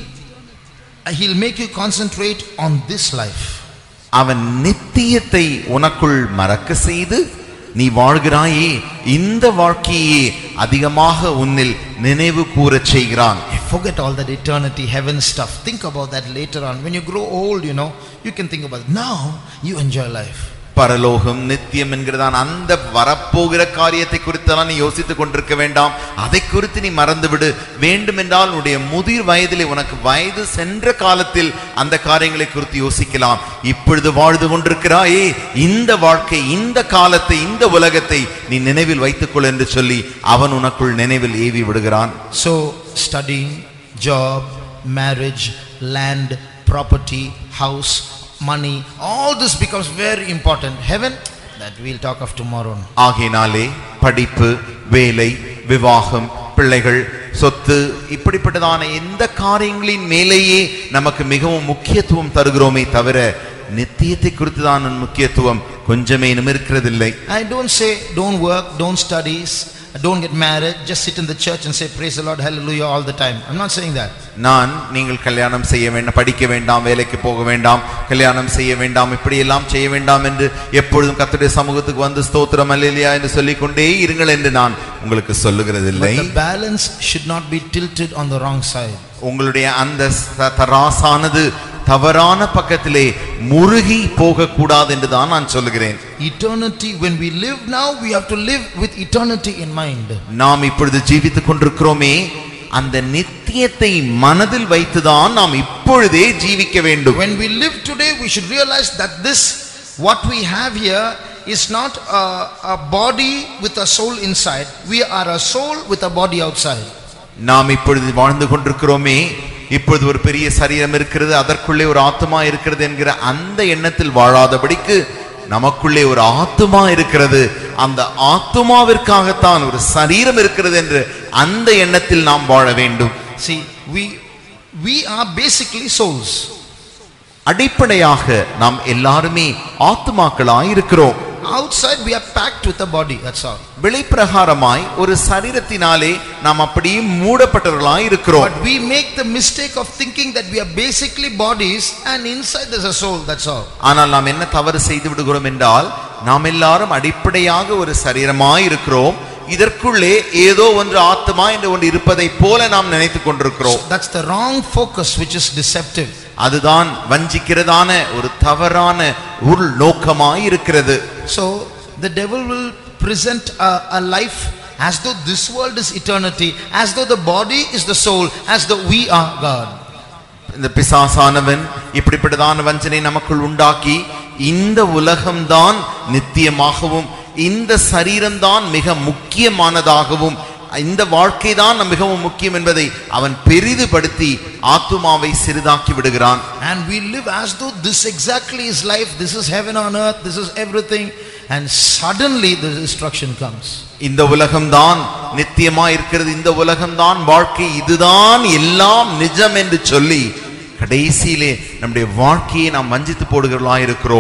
Speaker 1: and he'll make you concentrate on this life.
Speaker 2: அவன் நித்தியத்தை உனக்குள் மறக்க செய்து நீ வாழ்கிறாயே இந்த வாழ்க்கையே அதிகமாக உன்னில் நினைவு கூறச் செய்கிறான்
Speaker 1: Forget all that eternity, heaven stuff. Think about that later on. When you grow old, you know, you can think about it. Now, you enjoy life.
Speaker 2: பரலோகம் நித்தியம் என்கிறதான் அந்த வரப்போகிற காரியத்தை குறித்தெல்லாம் நீ யோசித்துக் கொண்டிருக்க வேண்டாம் அதை குறித்து நீ மறந்துவிடு வேண்டுமென்றால் உன்னுடைய முதிர் வயதிலே உனக்கு வயது சென்ற காலத்தில் அந்த காரியங்களை குறித்து யோசிக்கலாம் இப்பொழுது வாழ்ந்து கொண்டிருக்கிறாயே இந்த வாழ்க்கை இந்த காலத்தை இந்த உலகத்தை நீ நினைவில் வைத்துக்கொள் என்று சொல்லி அவன் உனக்குள் நினைவில் ஏவி விடுகிறான்
Speaker 1: So, studying, job, marriage, land, property, house, money, all this becomes very important. Heaven, that we'll talk of tomorrow.
Speaker 2: ஆகையினாலே படிப்பு வேலை விவாகம் பிள்ளைகள் சொத்து இப்படிப்பட்டதான எந்த காரியங்களின் மேலேயே நமக்கு மிகவும் முக்கியத்துவம் தருகிறோமே தவிர நித்தியத்தை குறித்து தான் முக்கியத்துவம் கொஞ்சமேனும் இருக்கிறதில்லை
Speaker 1: I don't say don't work, don't study, s- don't get married, just sit in the church and say praise the Lord, hallelujah all the time. I'm not saying that.
Speaker 2: நான் நீங்கள் கல்யாணம் செய்ய வேண்டாம் படிக்க வேண்டாம் வேலைக்கு போக வேண்டாம் கல்யாணம் செய்ய வேண்டாம் இப்படி எல்லாம் செய்ய வேண்டாம் என்று எப்பொழுதும் கர்த்தருடைய சமூகத்துக்கு வந்து ஸ்தோத்திரம் அல்லேலியா என்று சொல்லிக்கொண்டே இருங்கள் என்று நான் உங்களுக்கு சொல்லுகிறதில்லை
Speaker 1: But the balance should not be tilted on the wrong side.
Speaker 2: உங்களுடைய அந்த ச- தராசானது தவறான பக்கத்திலே முருகி போகக்கூடாது என்று தான் நான் சொல்லுகிறேன்
Speaker 1: Eternity, when we live now, we have to live with eternity in mind.
Speaker 2: நாம் இப்பொழுது ஜீவித்துக் கொண்டிருக்கிறோமே அந்த நித்தியத்தை மனதில் வைத்துதான் நாம் இப்பொழுதே ஜீவிக்க வேண்டும்
Speaker 1: When we live today, we should realize that this, what we have here, is not a, a body with a soul inside. We are a soul with a body outside.
Speaker 2: நாம் இப்பொழுது வாழ்ந்து கொண்டிருக்கிறோமே இப்பொழுது ஒரு பெரிய சரீரம் இருக்கிறது அதற்குள்ளே ஒரு ஆத்துமா இருக்கிறது என்கிற அந்த எண்ணத்தில் வாழாதபடிக்கு நமக்குள்ளே ஒரு ஆத்துமா இருக்கிறது அந்த ஆத்துமாவிற்காகத்தான் ஒரு சரீரம் இருக்கிறது என்று அந்த எண்ணத்தில் நாம் வாழ வேண்டும்
Speaker 1: See, we, we are basically souls.
Speaker 2: அடிப்படையாக நாம் எல்லாருமே ஆத்துமாக்களாய் இருக்கிறோம்
Speaker 1: Outside, we are packed with a body, that's all.
Speaker 2: வெளிப்பிரகாரமாய் ஒரு சரீரத்தினாலே நாம் அப்படியே மூடப்பட்டவர்களாய் இருக்கிறோம்
Speaker 1: But we make the mistake of thinking that we are basically bodies and inside there's a soul, that's all.
Speaker 2: ஆனால் நாம் என்ன தவறு செய்து விடுகிறோம் என்றால் நாம் எல்லாரும் அடிப்படையாக ஒரு சரீரமாய் இருக்கிறோம் இதற்குள்ளே ஏதோ ஒன்று ஆத்மா என்று ஒன்று இருப்பதை போல நாம் நினைத்துக் கொண்டிருக்கிறோம்
Speaker 1: That's the wrong focus which is deceptive.
Speaker 2: அதுதான் வஞ்சிக்கிறதான ஒரு தவறான உள் நோக்கமாய் இருக்கிறது
Speaker 1: So the devil will present a, a life as though this world is eternity, as though the body is the soul, as though we are God.
Speaker 2: இந்த பிசாசானவன் இப்படிப்பட்டதான வஞ்சனை நமக்குள் உண்டாக்கி இந்த உலகம்தான் நித்தியமாகவும் இந்த சரீரம்தான் மிக முக்கியமானதாகவும் இந்த வாழ்க்கை தான் மிகவும் முக்கியம் என்பதை அவன் பெரிதுபடுத்தி ஆத்துமாவை சிறிதாக்கி விடுகிறான்
Speaker 1: And we live as though this exactly is life, this is heaven on earth, this is everything, and suddenly the destruction comes.
Speaker 2: இந்த உலகம்தான் நித்தியமா இருக்கிறது இந்த உலகம்தான் வாழ்க்கை இதுதான் எல்லாம் நிஜம் என்று சொல்லி கடைசியிலே நம்முடைய வாழ்க்கையை நாம் வஞ்சித்து போடுகிறவர்களாய் இருக்கிறோம்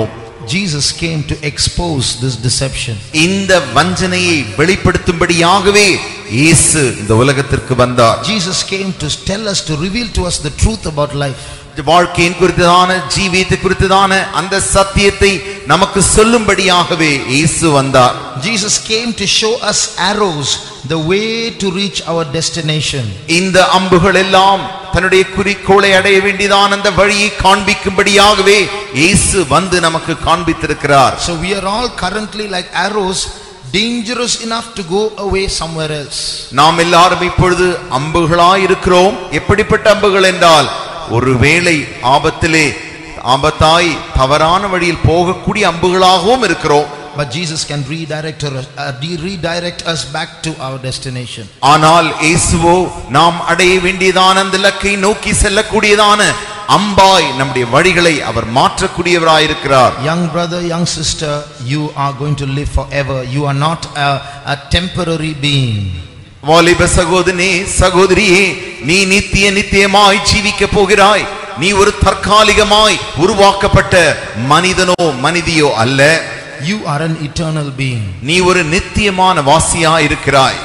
Speaker 1: Jesus came to expose this deception.
Speaker 2: இந்த வஞ்சனையை வெளிப்படுத்தும்படியாகவே இயேசு இந்த உலகத்திற்கு வந்தார்
Speaker 1: Jesus came to tell us, to reveal to us the truth about life.
Speaker 2: வாழ்க்கையின் குறித்ததான ஜீவியத்தை குறித்ததான அந்த சத்தியத்தை நமக்கு சொல்லும்படியாகவே இயேசு வந்தார்
Speaker 1: Jesus came to show us arrows, the way to reach our destination.
Speaker 2: இந்த அம்புகள் எல்லாம் தன்னுடைய குறிக்கோளை அடைய வேண்டியதான அந்த வழியை காண்பிக்கும்படியாகவே இயேசு வந்து நமக்கு காண்பித்திருக்கிறார்
Speaker 1: So we are all currently like arrows, dangerous enough to go away somewhere else.
Speaker 2: நாம் எல்லாரும் இப்பொழுது அம்புகளாய் இருக்கிறோம் எப்படிப்பட்ட அம்புகள் என்றால் ஒருவேளை ஆபத்திலே ஆபத்தாய் தவறான வழியில் போகக்கூடிய அம்புகளாகவும் இருக்கிறோம்
Speaker 1: But Jesus can redirect us, uh, de- redirect us back to our destination.
Speaker 2: ஆனால் இயேசுவோ நாம் அடைய வேண்டியதான அந்த இலக்கை நோக்கி செல்லக்கூடியதான அம்பாய் நம்முடைய வழிகளை அவர் மாற்றக்கூடியவராயிருக்கிறார்
Speaker 1: Young brother, young sister, you are going to live forever. You are not a, a temporary being.
Speaker 2: வாலிப சகோதரனே சகோதரியே நீ நித்திய நித்தியமாய் ஜீவிக்க போகிறாய் நீ ஒரு தற்காலிகமாய் உருவாக்கப்பட்ட மனிதனோ மனிதியோ அல்ல
Speaker 1: You are an eternal being.
Speaker 2: நீ ஒரு நித்தியமான வாசியா இருக்கிறாய்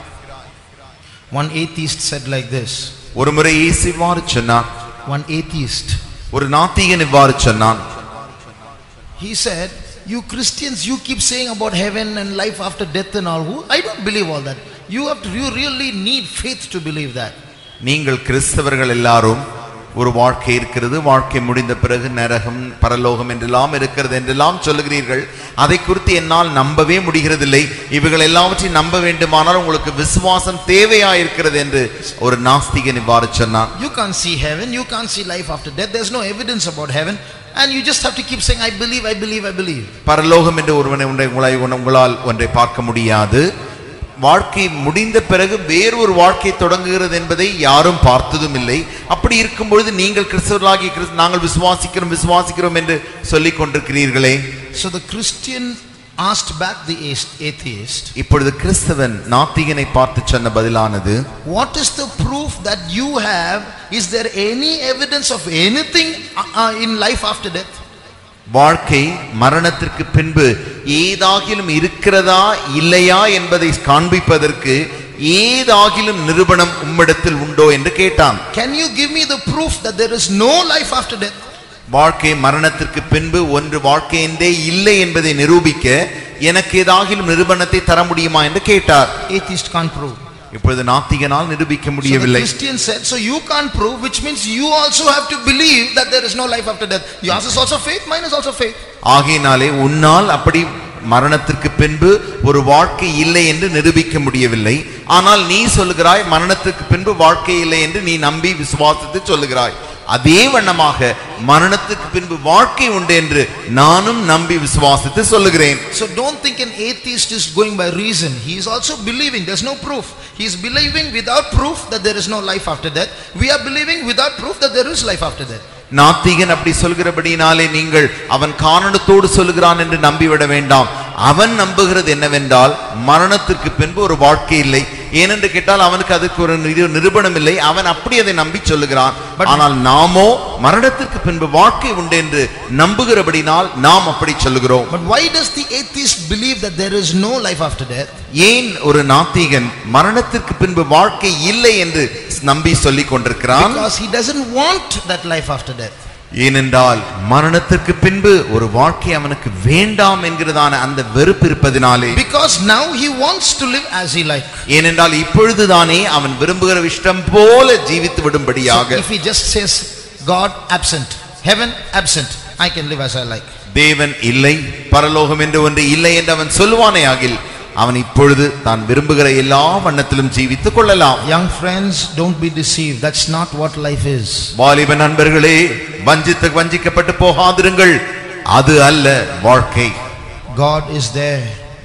Speaker 1: One atheist said like this.
Speaker 2: ஒரு முறை இயேசு இவ்வாறு சொன்னான்
Speaker 1: One atheist.
Speaker 2: ஒரு நாத்திகன் இவ்வாறு சொன்னான்
Speaker 1: He said, You Christians, you keep saying about heaven and life after death and all. Who? I don't believe all that. You have to, you really need faith to believe that.
Speaker 2: நீங்கள் கிறிஸ்தவர்கள் எல்லாரும் ஒரு வாழ்க்கை இருக்கிறது வாழ்க்கை முடிந்த பிறகு நரகம் பரலோகம் என்றெல்லாம் இருக்கிறது என்றெல்லாம் சொல்லுகிறீர்கள் அதை குறித்து என்னால் நம்பவே முடிகிறதில்லை இவைகள் எல்லாவற்றையும் நம்ப வேண்டுமானால் உங்களுக்கு விசுவாசம் தேவையா இருக்கிறது என்று ஒரு நாஸ்திகன் இவ்வாறு சொன்னான்
Speaker 1: You can't see heaven, you can't see life after death. There's no evidence about heaven. And you just have to keep saying, I believe, I believe, I believe.
Speaker 2: பரலோகம் என்று ஒருவனை ஒன்றை உங்களை உங்களால் ஒன்றை பார்க்க முடியாது வாழ்க்கை முடிந்த பிறகு வேறொரு வாழ்க்கை தொடங்குகிறது என்பதை யாரும் பார்த்ததும் இல்லை அப்படி இருக்கும் பொழுது நீங்கள் கிறிஸ்தவர்களாகி கிறிஸ்து- நாங்கள் விசுவாசிக்கிறோம் விசுவாசிக்கிறோம் என்று சொல்லிக் கொண்டிருக்கிறீர்களே
Speaker 1: So the Christian asked back the ath- atheist,
Speaker 2: இப்பொழுது கிறிஸ்தவன் நாத்திகனை பார்த்து சொன்ன பதிலானது
Speaker 1: What is the proof that you have? Is there any evidence of anything uh, uh, in life after death?
Speaker 2: வாழ்க்கை மரணத்திற்கு பின்பு ஏதாகிலும் இருக்கிறதா இல்லையா என்பதை காண்பிப்பதற்கு ஏதாகிலும் நிரூபணம் உம்மிடத்தில் உண்டோ என்று கேட்டான்
Speaker 1: Can you give me the proof that there is no life after death?
Speaker 2: வாழ்க்கை மரணத்திற்கு பின்பு ஒன்று வாழ்க்கை என்றே இல்லை என்பதை நிரூபிக்க எனக்கு ஏதாகிலும் நிரூபணத்தை தர முடியுமா என்று கேட்டார்
Speaker 1: Atheist can't prove.
Speaker 2: இப்பொழுது நாத்திகனால் நிரூபிக்க
Speaker 1: So the
Speaker 2: முடியவில்லை
Speaker 1: Christian said, So you can't prove, which means you also have to believe that there is no life after death. Yours is also faith, mine is also faith.
Speaker 2: ஆகையினாலே உன்னால் அப்படி மரணத்திற்கு பின்பு ஒரு வாழ்க்கை இல்லை என்று நிரூபிக்க முடியவில்லை ஆனால் நீ சொல்லுகிறாய் மரணத்துக்கு பின்பு வாழ்க்கை இல்லை என்று நீ நம்பி விசுவாசித்து சொல்லுகிறாய் அதே வண்ணமாக மரணத்துக்கு பின்பு வாழ்க்கை உண்டு என்று நானும் நம்பி விசுவாசித்து சொல்லுகிறேன்
Speaker 1: So don't think an atheist is going by reason. He is also believing. There's no proof. He is believing without proof that there is no life after death. We are believing without proof that there is life after death.
Speaker 2: நாத்திகன் அப்படி சொல்கிறபடியினாலே நீங்கள் அவன் காரணத்தோடு சொல்லுகிறான் என்று நம்பிவிட வேண்டாம் அவன் நம்புகிறது என்னவென்றால் மரணத்திற்கு பின்பு ஒரு வாழ்க்கை இல்லை ஏனென்று கேட்டால் அவனுக்கு அதுக்கு ஒரு நிரு- நிரூபணம் இல்லை அவன் அப்படி அதை நம்பி சொல்லுகிறான் ஆனால் நாமோ மரணத்திற்கு பின்பு வாழ்க்கை உண்டு என்று நம்புகிறபடினால் நாம் அப்படி சொல்லுகிறோம்
Speaker 1: But why does the atheist believe that there is no life after death?
Speaker 2: ஏன் ஒரு நாத்திகன் மரணத்திற்கு பின்பு வாழ்க்கை இல்லை என்று நம்பி சொல்லிக் கொண்டிருக்கிறான்
Speaker 1: Because he doesn't want that life after death.
Speaker 2: ஏனென்றால் மரணத்திற்கு பின்பு ஒரு வாழ்க்கை அவனுக்கு வேண்டாம் என்கிறதான அந்த வெறுப்பு இருப்பதினாலே
Speaker 1: Because now he wants to live as he like.
Speaker 2: ஏனென்றால் இப்பொழுதுதானே அவன் விரும்புகிற இஷ்டம் போல ஜீவித்து
Speaker 1: So
Speaker 2: விடும்படியாக
Speaker 1: if he just says, God absent, heaven absent, I can live as I like.
Speaker 2: தேவன் இல்லை பரலோகம் என்று ஒன்று இல்லை என்று அவன் சொல்லுவானே ஆகில் அவன் இப்பொழுது தான் விரும்புகிற எல்லா வண்ணத்திலும் ஜீவித்துக் கொள்ளலாம்
Speaker 1: Young friends, don't be deceived. That's not what life is.
Speaker 2: வாலிப நண்பர்களே வஞ்சித்து வஞ்சிக்கப்பட்டு போகாதிருங்கள் அது அல்ல வாழ்க்கை
Speaker 1: God is there.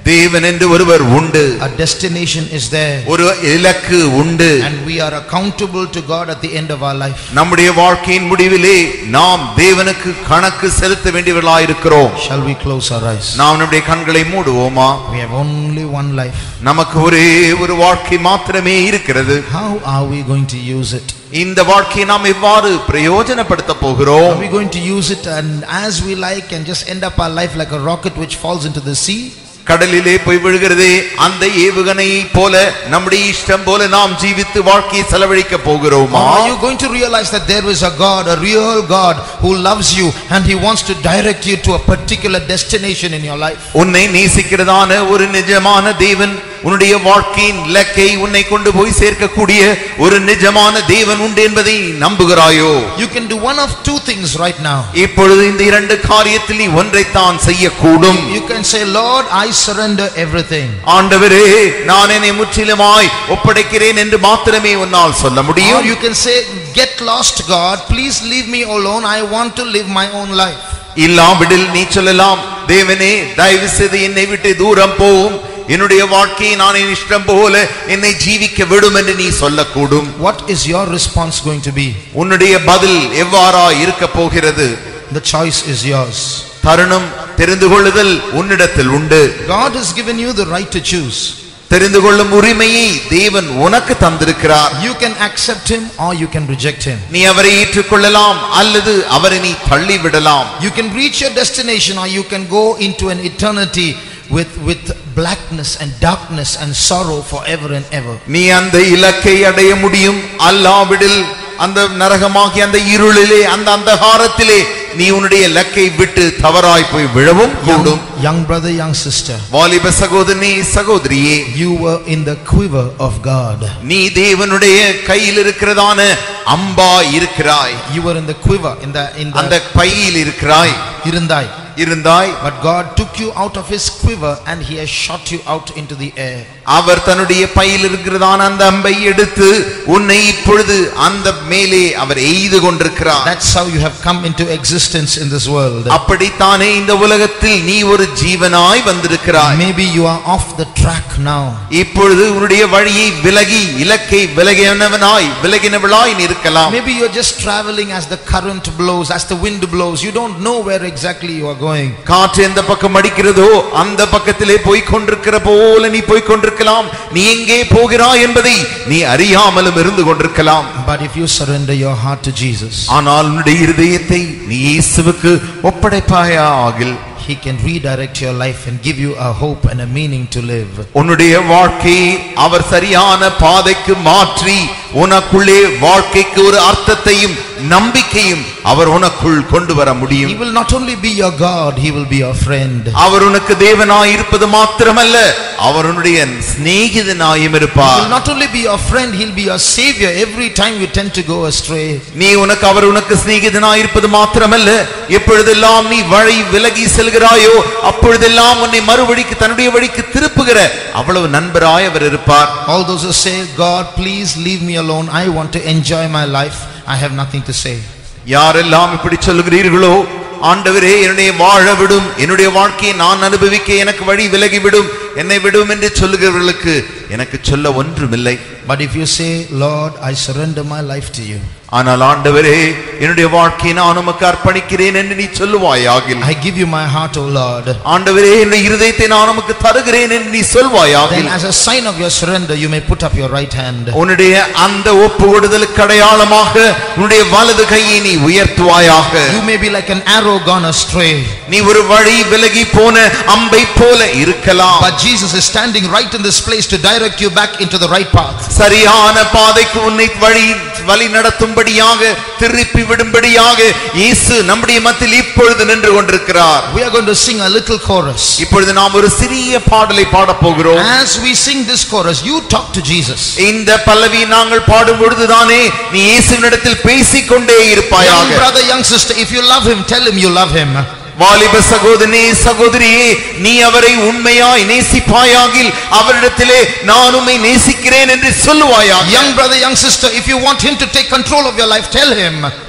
Speaker 2: தேவன் என்று ஒருவர் உண்டு
Speaker 1: A destination is there.
Speaker 2: ஒரு இலக்கு உண்டு
Speaker 1: And we are accountable to God at the end of our life.
Speaker 2: நம்முடைய வாழ்க்கையின் முடிவிலே நாம் தேவனுக்கு கணக்கு செலுத்த வேண்டியவர்களாயிருக்கிறோம்
Speaker 1: Shall we close our eyes?
Speaker 2: நாம் நம்முடைய கண்களை மூடுவோமா
Speaker 1: We have only one life.
Speaker 2: நமக்கு ஒரே ஒரு வாழ்க்கை மாத்திரமே இருக்கிறது
Speaker 1: How are we going to use it?
Speaker 2: இந்த வாழ்க்கையை நாம் எவ்வாறு பிரயோஜனப்படுத்த போகிறோம்
Speaker 1: Are we going to use it and as we like and just end up our life like a rocket which falls into the sea?
Speaker 2: கடலிலே போய் விழுகிறதே அந்த ஏவுகணை போல நம்முடைய இஷ்டம் போல நாம் ஜீவித்து வாழ்க்கையை செலவழிக்க
Speaker 1: Or
Speaker 2: போகிறோமா
Speaker 1: are you going to realize that there is a God, a real God who loves you and he wants to direct you to a particular destination in your life?
Speaker 2: உன்னை நேசிக்கிறதான ஒரு நிஜமான தேவன் உன்னுடைய வாழ்க்கையின் இலக்கை உன்னை கொண்டு போய் சேர்க்கக்கூடிய ஒரு நிஜமான தேவன் உண்டு என்பதை நம்புகிறாயோ
Speaker 1: You can do one of two things right now.
Speaker 2: இப்பொழுது இந்த இரண்டு காரியத்தில் நீ ஒன்றைத்தான் செய்யக்கூடும்
Speaker 1: You can say, Lord, I surrender everything.
Speaker 2: ஆண்டவரே நான் என்னை முற்றிலுமாய் ஒப்படைக்கிறேன் என்று மாத்திரமே உன்னால் சொல்ல
Speaker 1: Or
Speaker 2: முடியும்
Speaker 1: you can say, get lost God, please leave me alone, I want to live my own life.
Speaker 2: இல்லாவிடில் நீ சொல்லலாம் தேவனே தயவு செய்து என்னை விட்டு தூரம் போவும் என்னுடைய வாழ்க்கையை நான் என் இஷ்டம் போல என்னை ஜீவிக்க விடும் என்று நீ சொல்லக்கூடும்
Speaker 1: What is your response going to be?
Speaker 2: உன்னுடைய பதில் எவ்வாறா இருக்க போகிறது
Speaker 1: The choice is yours.
Speaker 2: தருணம் தெரிந்து கொள்ளுதல் உன்னிடத்தில் உண்டு
Speaker 1: God has given you the right to choose.
Speaker 2: தெரிந்து கொள்ளும் உரிமையை தேவன் உனக்கு தந்திருக்கிறார்
Speaker 1: You can accept him or you can reject him.
Speaker 2: நீ அவரை ஏற்றுக்கொள்ளலாம் அல்லது அவரை நீ தள்ளிவிடலாம்
Speaker 1: You can reach your destination or you can go into an eternity with, with blackness and darkness and sorrow forever and ever.
Speaker 2: நீ அந்த இலக்கை அடைய முடியும் அல்லாவிடில் அந்த நரகமாகி அந்த இருளிலே அந்த அந்தகாரத்திலே நீ உன்னுடைய இலக்கை விட்டு தவறாய் போய் விழவும் கூடும்
Speaker 1: Young, young brother, young sister,
Speaker 2: வாலிப சகோதரி சகோதரியே
Speaker 1: you were in the quiver of God.
Speaker 2: நீ தேவனுடைய கையில் இருக்கிறதான அம்பா இருக்கிறாய்
Speaker 1: You were in the quiver, in the, in
Speaker 2: அந்த
Speaker 1: the,
Speaker 2: பையில் இருக்கிறாய்
Speaker 1: irundai.
Speaker 2: இருந்தாய்
Speaker 1: But God took you out of his quiver and he has shot you out into the air.
Speaker 2: அவர் தன்னுடைய பையில் இருக்கிறதான அந்த அம்பை எடுத்து உன்னை இப்பொழுது அந்த மேலே அவர் எய்து கொண்டிருக்கிறார்
Speaker 1: That's how you have come into existence in this world.
Speaker 2: அப்படித்தானே இந்த உலகத்தில் நீ ஒரு ஜீவனாய் வந்திருக்கிறாய்
Speaker 1: Maybe you are off the track now.
Speaker 2: இப்பொழுது உன்னுடைய வழியை விலகி இலக்கை விலகினவனாய் விலகினவளாய் நீ இருக்கலாம்
Speaker 1: Maybe you're just traveling as the current blows, as the wind blows. You don't know where exactly you are going.
Speaker 2: காற்று எந்த பக்கம் அடிக்கிறதோ அந்த பக்கத்திலே போய்க் கொண்டிருக்கிற போல நீ போய்க் கொண்டிருக்கலாம் நீ எங்கே போகிறாய் என்பதை நீ அறியாமலும் இருந்து கொண்டிருக்கலாம்
Speaker 1: But if you surrender your heart to Jesus,
Speaker 2: ஆனால் உன்னுடைய இருதயத்தை நீ இயேசுவுக்கு ஒப்படைப்பாயா ஆகில்
Speaker 1: He can redirect your life and give you a hope and a meaning to live.
Speaker 2: உன்னுடைய வாழ்க்கையை அவர் சரியான பாதைக்கு மாற்றி உனக்குள்ளே வாழ்க்கைக்கு ஒரு அர்த்தத்தையும் நம்பிக்கையும் அவர் உனக்குள் கொண்டு வர
Speaker 1: He
Speaker 2: முடியும்
Speaker 1: will not only be your God, He will be your friend.
Speaker 2: அவர் உனக்கு தேவனாய் இருப்பது மாத்திரமல்ல அவர் உன்னுடைய சிநேகிதனாயும்
Speaker 1: He will
Speaker 2: இருப்பார்
Speaker 1: not only be your friend, He'll be your savior every time you tend to go astray.
Speaker 2: நீ உனக்கு அவர் உனக்கு சிநேகிதனாய் இருப்பது மாத்திரமல்ல எப்பொழுதெல்லாம் நீ வழி விலகி செல்கிறாயோ அப்பொழுதெல்லாம் உன்னை மறுவழிக்கு தன்னுடைய வழிக்கு திருப்புகிற அவ்வளவு நண்பராய் அவர் இருப்பார்
Speaker 1: All those who say, God, please leave me alone. I want to enjoy my life. I have nothing to say.
Speaker 2: யாரெல்லாம் இப்படி சொல்லுகிறீர்களோ ஆண்டவரே என்னுடைய வாழ விடும் என்னுடைய வாழ்க்கையை நான் அனுபவிக்க எனக்கு வழி விலகி விடும் என்னை விடும் என்று சொல்லுகிறவர்களுக்கு எனக்கு சொல்ல ஒன்றுமில்லை
Speaker 1: But if you say, Lord, I surrender my life to you.
Speaker 2: ஆனால் ஆண்டவரே என்னுடைய வாழ்க்கையை நான் உமக்கு அர்ப்பணிக்கிறேன் என்று நீ சொல்லுவாயாகில்
Speaker 1: I give you my heart, O Lord.
Speaker 2: ஆண்டவரே என்னுடைய இருதயத்தை நான் உமக்கு தருகிறேன் என்று நீ
Speaker 1: Then
Speaker 2: சொல்வாயாகில்
Speaker 1: as a sign of your surrender, you may put up your right hand.
Speaker 2: உன்னுடைய அந்த ஒப்பு கொடுதலுக்கு அடையாளமாக உன்னுடைய வலது கையை நீ உயர்த்துவாயாக
Speaker 1: You may be like an arrow gone astray.
Speaker 2: நீ ஒரு வழி விலகி போன அம்பை போல இருக்கலாம்
Speaker 1: But Jesus is standing right in this place to direct you back into the right path.
Speaker 2: சரியான பாதைக்கு உன்னை வழி வழி நடத்தும்படியாக திருப்பி விடும்படியாக இயேசு நம்முடைய மத்தியில் இப்பொழுது நின்று கொண்டிருக்கிறார்
Speaker 1: We are going to sing a little chorus.
Speaker 2: இப்பொழுது நாம் ஒரு சிறிய பாடலை பாடப் போகிறோம்
Speaker 1: As we sing this chorus, you talk to Jesus.
Speaker 2: இந்த பல்லவி நாங்கள் பாடும் பொழுதுதானே நீ இயேசுவினிடத்தில் பேசிக்கொண்டே
Speaker 1: Young
Speaker 2: இருப்பாயாக
Speaker 1: brother, young sister, if you love him, tell him you love him.
Speaker 2: வாலிப சகோதரனே சகோதரியே நீ அவரை உண்மையாய் நேசிப்பாயாகில் அவரிடத்திலே நான் உம்மை நேசிக்கிறேன் என்று சொல்லுவாயாக
Speaker 1: Young brother, young sister, if you want him to take control of your life, tell him.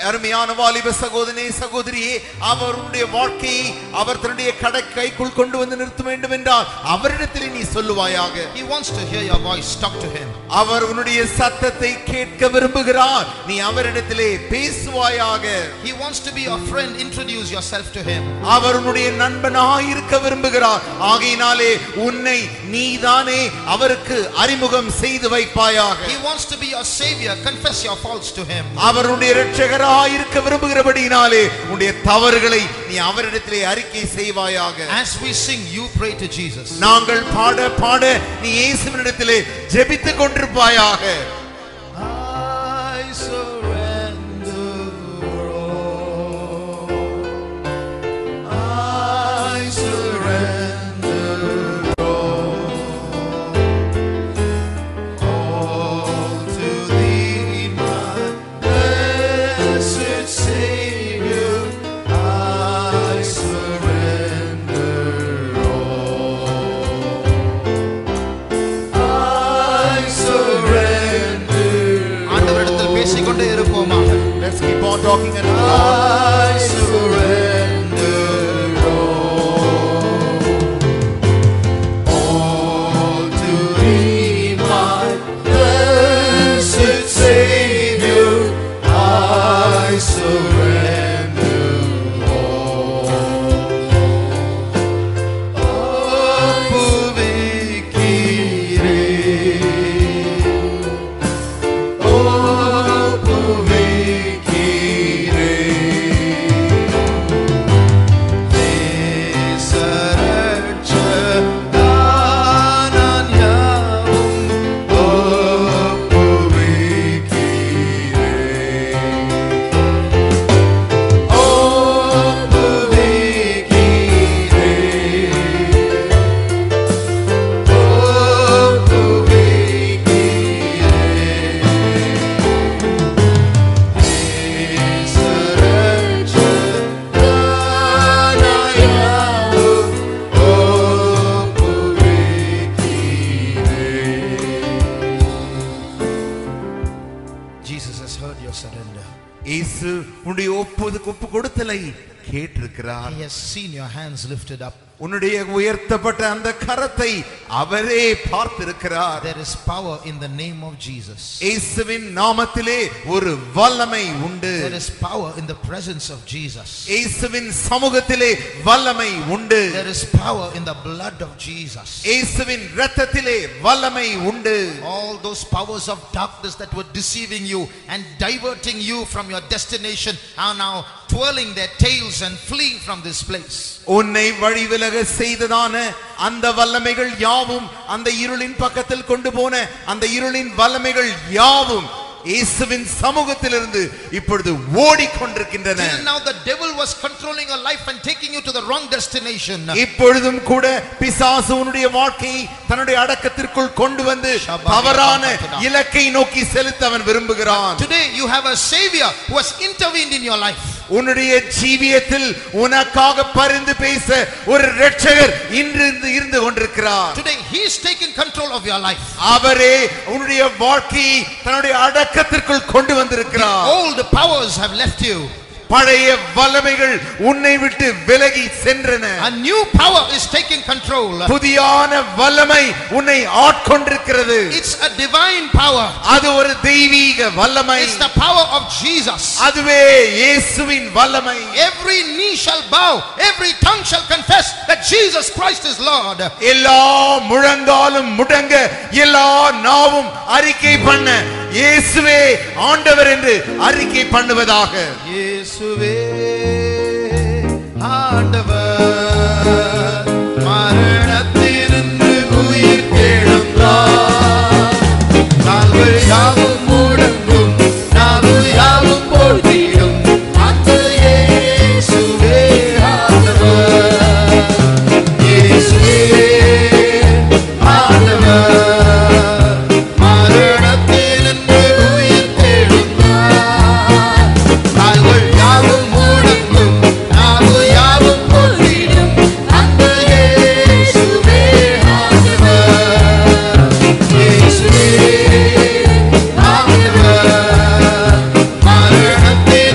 Speaker 2: அருமையான வாலிப சகோதரனே சகோதரியே அவருடைய வாழ்க்கையை அவர் தன்னுடைய கடை கைக்குள் கொண்டு வந்து நிறுத்த வேண்டும் என்றால் அவரிடத்திலே நீ சொல்லுவாயாக
Speaker 1: He wants to hear your voice. Talk to him.
Speaker 2: அவர் உன்னுடைய சத்தத்தை கேட்க விரும்புகிறார் நீ அவரிடத்திலே பேசுவாயாக
Speaker 1: He wants to be your friend. Introduce yourself to him.
Speaker 2: அவர் உன்னுடைய நண்பனாய் இருக்க விரும்புகிறார் ஆகையினாலே உன்னை நீதானே அவருக்கு அறிமுகம் செய்து வைப்பாயாக
Speaker 1: He wants to be your savior. Confess your faults to him.
Speaker 2: அவருடைய இரட்சகராய் இருக்க விரும்புகிறபடியினாலே உன்னுடைய தவறுகளை நீ அவரிடத்திலே அறிக்கை செய்வாயாக
Speaker 1: As we sing, you pray to Jesus.
Speaker 2: நாங்கள் பாட பாட நீ இயேசுவினிடத்திலே ஜெபித்துக் கொண்டிருப்பாயாக
Speaker 1: I surrender all. I surrender all. All to thee, my blessed Savior. I surrender all. I surrender. ஆண்டவரிடத்தில் பேசிக்கொண்டே இருப்போமாக
Speaker 2: Let's keep on talking and
Speaker 1: I surrender all. All to thee, my blessed Savior. I surrender all. Jesus has heard your surrender.
Speaker 2: இயேசு உன்னுடைய ஒப்புது ஒப்பு கொடுத்தலை கேட்டிருக்கிறார்
Speaker 1: He has seen your hands lifted up.
Speaker 2: உன்னுடைய உயர்த்தப்பட்ட அந்த கரத்தை அவரே பார்த்திருக்கிறார்
Speaker 1: There is power in the name of Jesus.
Speaker 2: இயேசுவின் நாமத்திலே ஒரு வல்லமை உண்டு
Speaker 1: There is power in the presence of Jesus.
Speaker 2: இயேசுவின் சமூகத்திலே வல்லமை உண்டு
Speaker 1: There is power in the blood of Jesus.
Speaker 2: இயேசுவின் இரத்தத்திலே வல்லமை உண்டு
Speaker 1: All those powers of darkness that were deceiving you and diverting you from your destination are now twirling their tails and fleeing from this place.
Speaker 2: உன்னை வழிவிலக செய்ததான அந்த வல்லமைகள் யாவும் அந்த இருளின் பக்கத்தில் கொண்டு போன அந்த இருளின் வல்லமைகள் யாவும் இயேசுவின் சமூகத்திலிருந்து இப்பொழுது ஓடிக்கொண்டிருக்கின்றன
Speaker 1: Till now the devil was controlling your life and taking you to the wrong destination.
Speaker 2: இப்பொழுதும் கூட பிசாசு உன்னுடைய வாழ்க்கையை தன்னுடைய அடக்கத்திற்குள் கொண்டு வந்து தவறான இலக்கை நோக்கி செலுத்த அவன் விரும்புகிறான்
Speaker 1: Today you have a savior who has intervened in your life.
Speaker 2: உன்னுடைய ஜீவியத்தில் உனக்காக பரிந்து பேச ஒரு இரட்சகர் இன்று இருந்து இருந்து கொண்டிருக்கிறார்
Speaker 1: Today he is taking control of your life.
Speaker 2: அவரே உன்னுடைய வாழ்க்கையை தன்னுடைய அடக்கத்திற்குள் கொண்டு வந்திருக்கிறார்
Speaker 1: Old powers have left you.
Speaker 2: பழைய வல்லமைகள் உன்னை விட்டு விலகி சென்றன
Speaker 1: A new power is taking control.
Speaker 2: புதியான வல்லமை உன்னை ஆட்கொண்டிருக்கிறது
Speaker 1: It's a divine power.
Speaker 2: அது ஒரு தெய்வீக வல்லமை
Speaker 1: It's the power of Jesus.
Speaker 2: அதுவே இயேசுவின் வல்லமை
Speaker 1: Every knee shall bow, every tongue shall confess that Jesus Christ is Lord.
Speaker 2: எல்லா முழங்காலும் முடங்க எல்லா நாவும் அறிக்கை பண்ண இயேசுவே ஆண்டவர் என்று அறிக்கை பண்ணுவதாக
Speaker 1: இயேசுவே ஆண்டவர் மரணத்திலிருந்து உயிர் தெழுந்தார் கால்கள் யாவும் முடங்கும் நாவு யாவும் போற்றிடும் அந்த இயேசுவே ஆண்டவர் இயேசுவே ஆண்டவர் மரணத்திலிருந்து உயிர் தெழுந்தார் கால்கள் யாவும் முடங்கும் நாவு யாவும் போற்றிடும் அந்த இயேசுவே ஆண்டவர் இயேசுவே ஆண்டவர் மரணத்திலிருந்து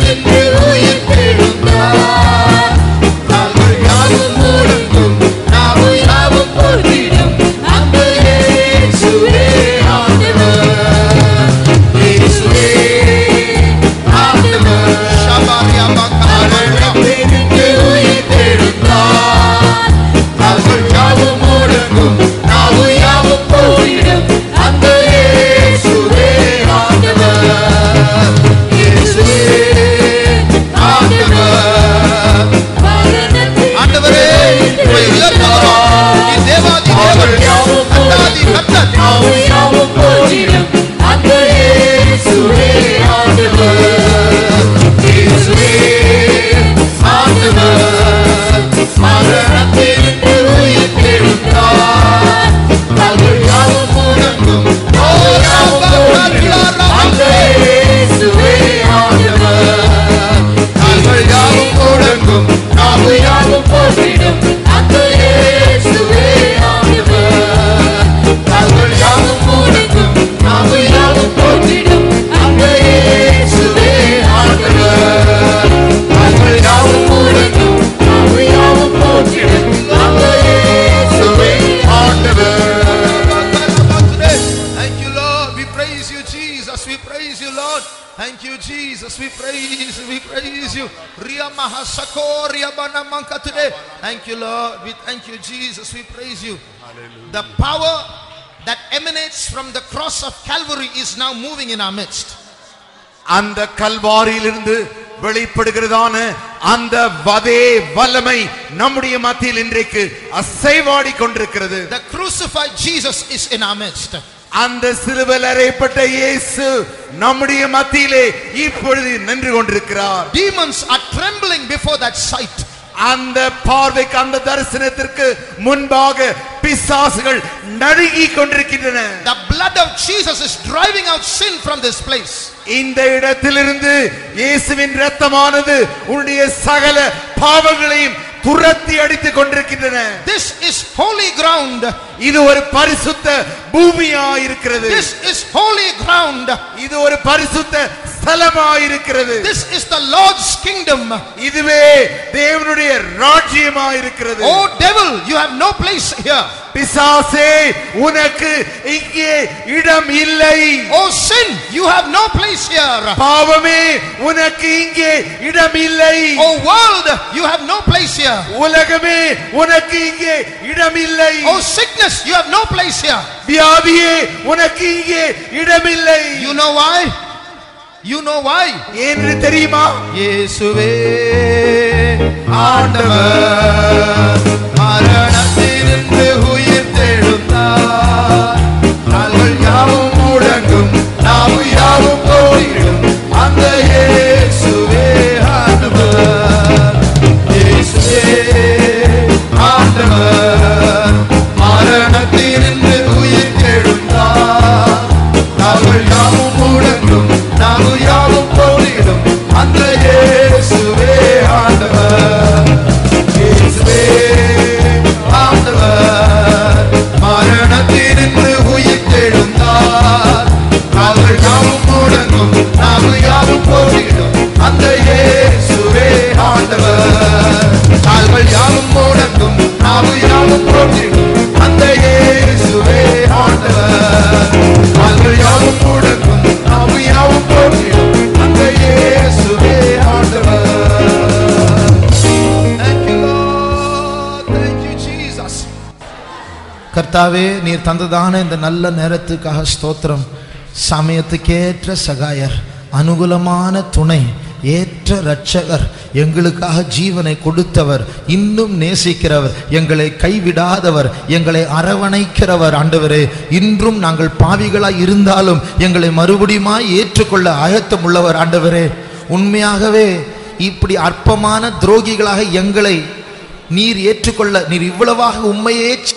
Speaker 1: Jesus. We praise you. Ria Mahasakoria Banamanka today. Thank you, Lord. We thank you, Jesus. We praise you. The power that emanates from the cross of Calvary is now moving in our midst.
Speaker 4: அந்த கல்வாரியிலிருந்து வெளிப்படுகிறதான அந்த வதே வல்லமை நம்முடைய மத்தியில் இன்றைக்கு அசைவாடி கொண்டிருக்கிறது
Speaker 1: The crucified Jesus is in our midst.
Speaker 4: அந்த சிலுவையில் அறையப்பட்ட இயேசு நம்முடைய மத்தியிலே இப்பொழுது நின்று கொண்டிருக்கிறார்
Speaker 1: Demons are trembling before that sight.
Speaker 4: அந்த பார்வைக்கு அந்த தரிசனத்திற்கு முன்பாக பிசாசுகள் நடுங்கிக் கொண்டிருக்கின்றன
Speaker 1: The blood of Jesus is driving out sin from this place.
Speaker 4: இந்த இடத்திலிருந்து இயேசுவின் இரத்தமானது உன்னுடைய சகல பாவங்களையும் துரத்தி அடித்துக் கொண்டிருக்கின்றன
Speaker 1: This is holy ground.
Speaker 4: இது ஒரு பரிசுத்த பூமியா இருக்கிறது
Speaker 1: This is holy ground.
Speaker 4: இது ஒரு பரிசுத்த ஸ்தலமா இருக்கிறது
Speaker 1: This is the Lord's kingdom.
Speaker 4: இதுவே தேவனுடைய ராஜ்யமா இருக்கிறது
Speaker 1: Oh devil, you have no place here.
Speaker 4: பிசாசே உனக்கு இங்கே இடம் இல்லை
Speaker 1: Oh sin, you have no place here.
Speaker 4: பாவமே உனக்கு இங்கே இடம் இல்லை
Speaker 1: Oh world, you have no place here.
Speaker 4: உலகமே உனக்கு இங்கே இடம் இல்லை
Speaker 1: Oh sickness, you have no place here.
Speaker 4: வியாதியே உனக்கு இங்கே இடமில்லை
Speaker 1: You know why? You know why?
Speaker 4: என்று தெரியுமா
Speaker 1: இயேசுவே ஆண்டவர் மரணத்திலிருந்து உயிர் தெழுந்தார் நாங்கள் யாவும் முழங்கும் நாம் யாவும் போயிடும் அந்த இயேசுவே ஆண்டவர் இயேசுவே ஆண்டவர் மரணத்திலிருந்து உயிர் தெழுந்தார் நாங்கள் யாவும் முழங்கும் நாம் யாவும் போயிடும் அந்த இயேசுவே ஆண்டவர் இயேசுவே ஆண்டவர் மரணத்தினின்று உயிர் தெழுந்தார் நாங்கள் யாவும் முழங்கும் நாம் யாவும் போயிடும் அந்த இயேசுவே ஆண்டவர் கால்கள் யாவும் முழங்கும் நாம் யாவும் போயிடும் அந்த இயேசுவே ஆண்டவர் கால்கள் யாவும் முழங்கும் நாம் யாவும் போயிடும் அந்த இயேசுவே ஆண்டவர் Thank you, Lord. Thank you, Jesus. கர்த்தாவே நீர் தந்ததான இந்த நல்ல நேரத்துக்காக ஸ்தோத்திரம் சமயத்துக்கேற்ற சகாயர் அனுகூலமான துணை ஏற்ற ரட்சகர் எங்களுக்காக ஜீவனை கொடுத்தவர் இன்னும் நேசிக்கிறவர் எங்களை கைவிடாதவர் எங்களை அரவணைக்கிறவர் ஆண்டவரே இன்றும் நாங்கள் பாவிகளாய் இருந்தாலும் எங்களை மறுபடியுமாய் ஏற்றுக்கொள்ள ஆயத்தம் உள்ளவர் ஆண்டவரே உண்மையாகவே இப்படி அற்பமான துரோகிகளாக எங்களை நீர் ஏற்றுக்கொள்ள நீர் இவ்வளவாக உண்மையே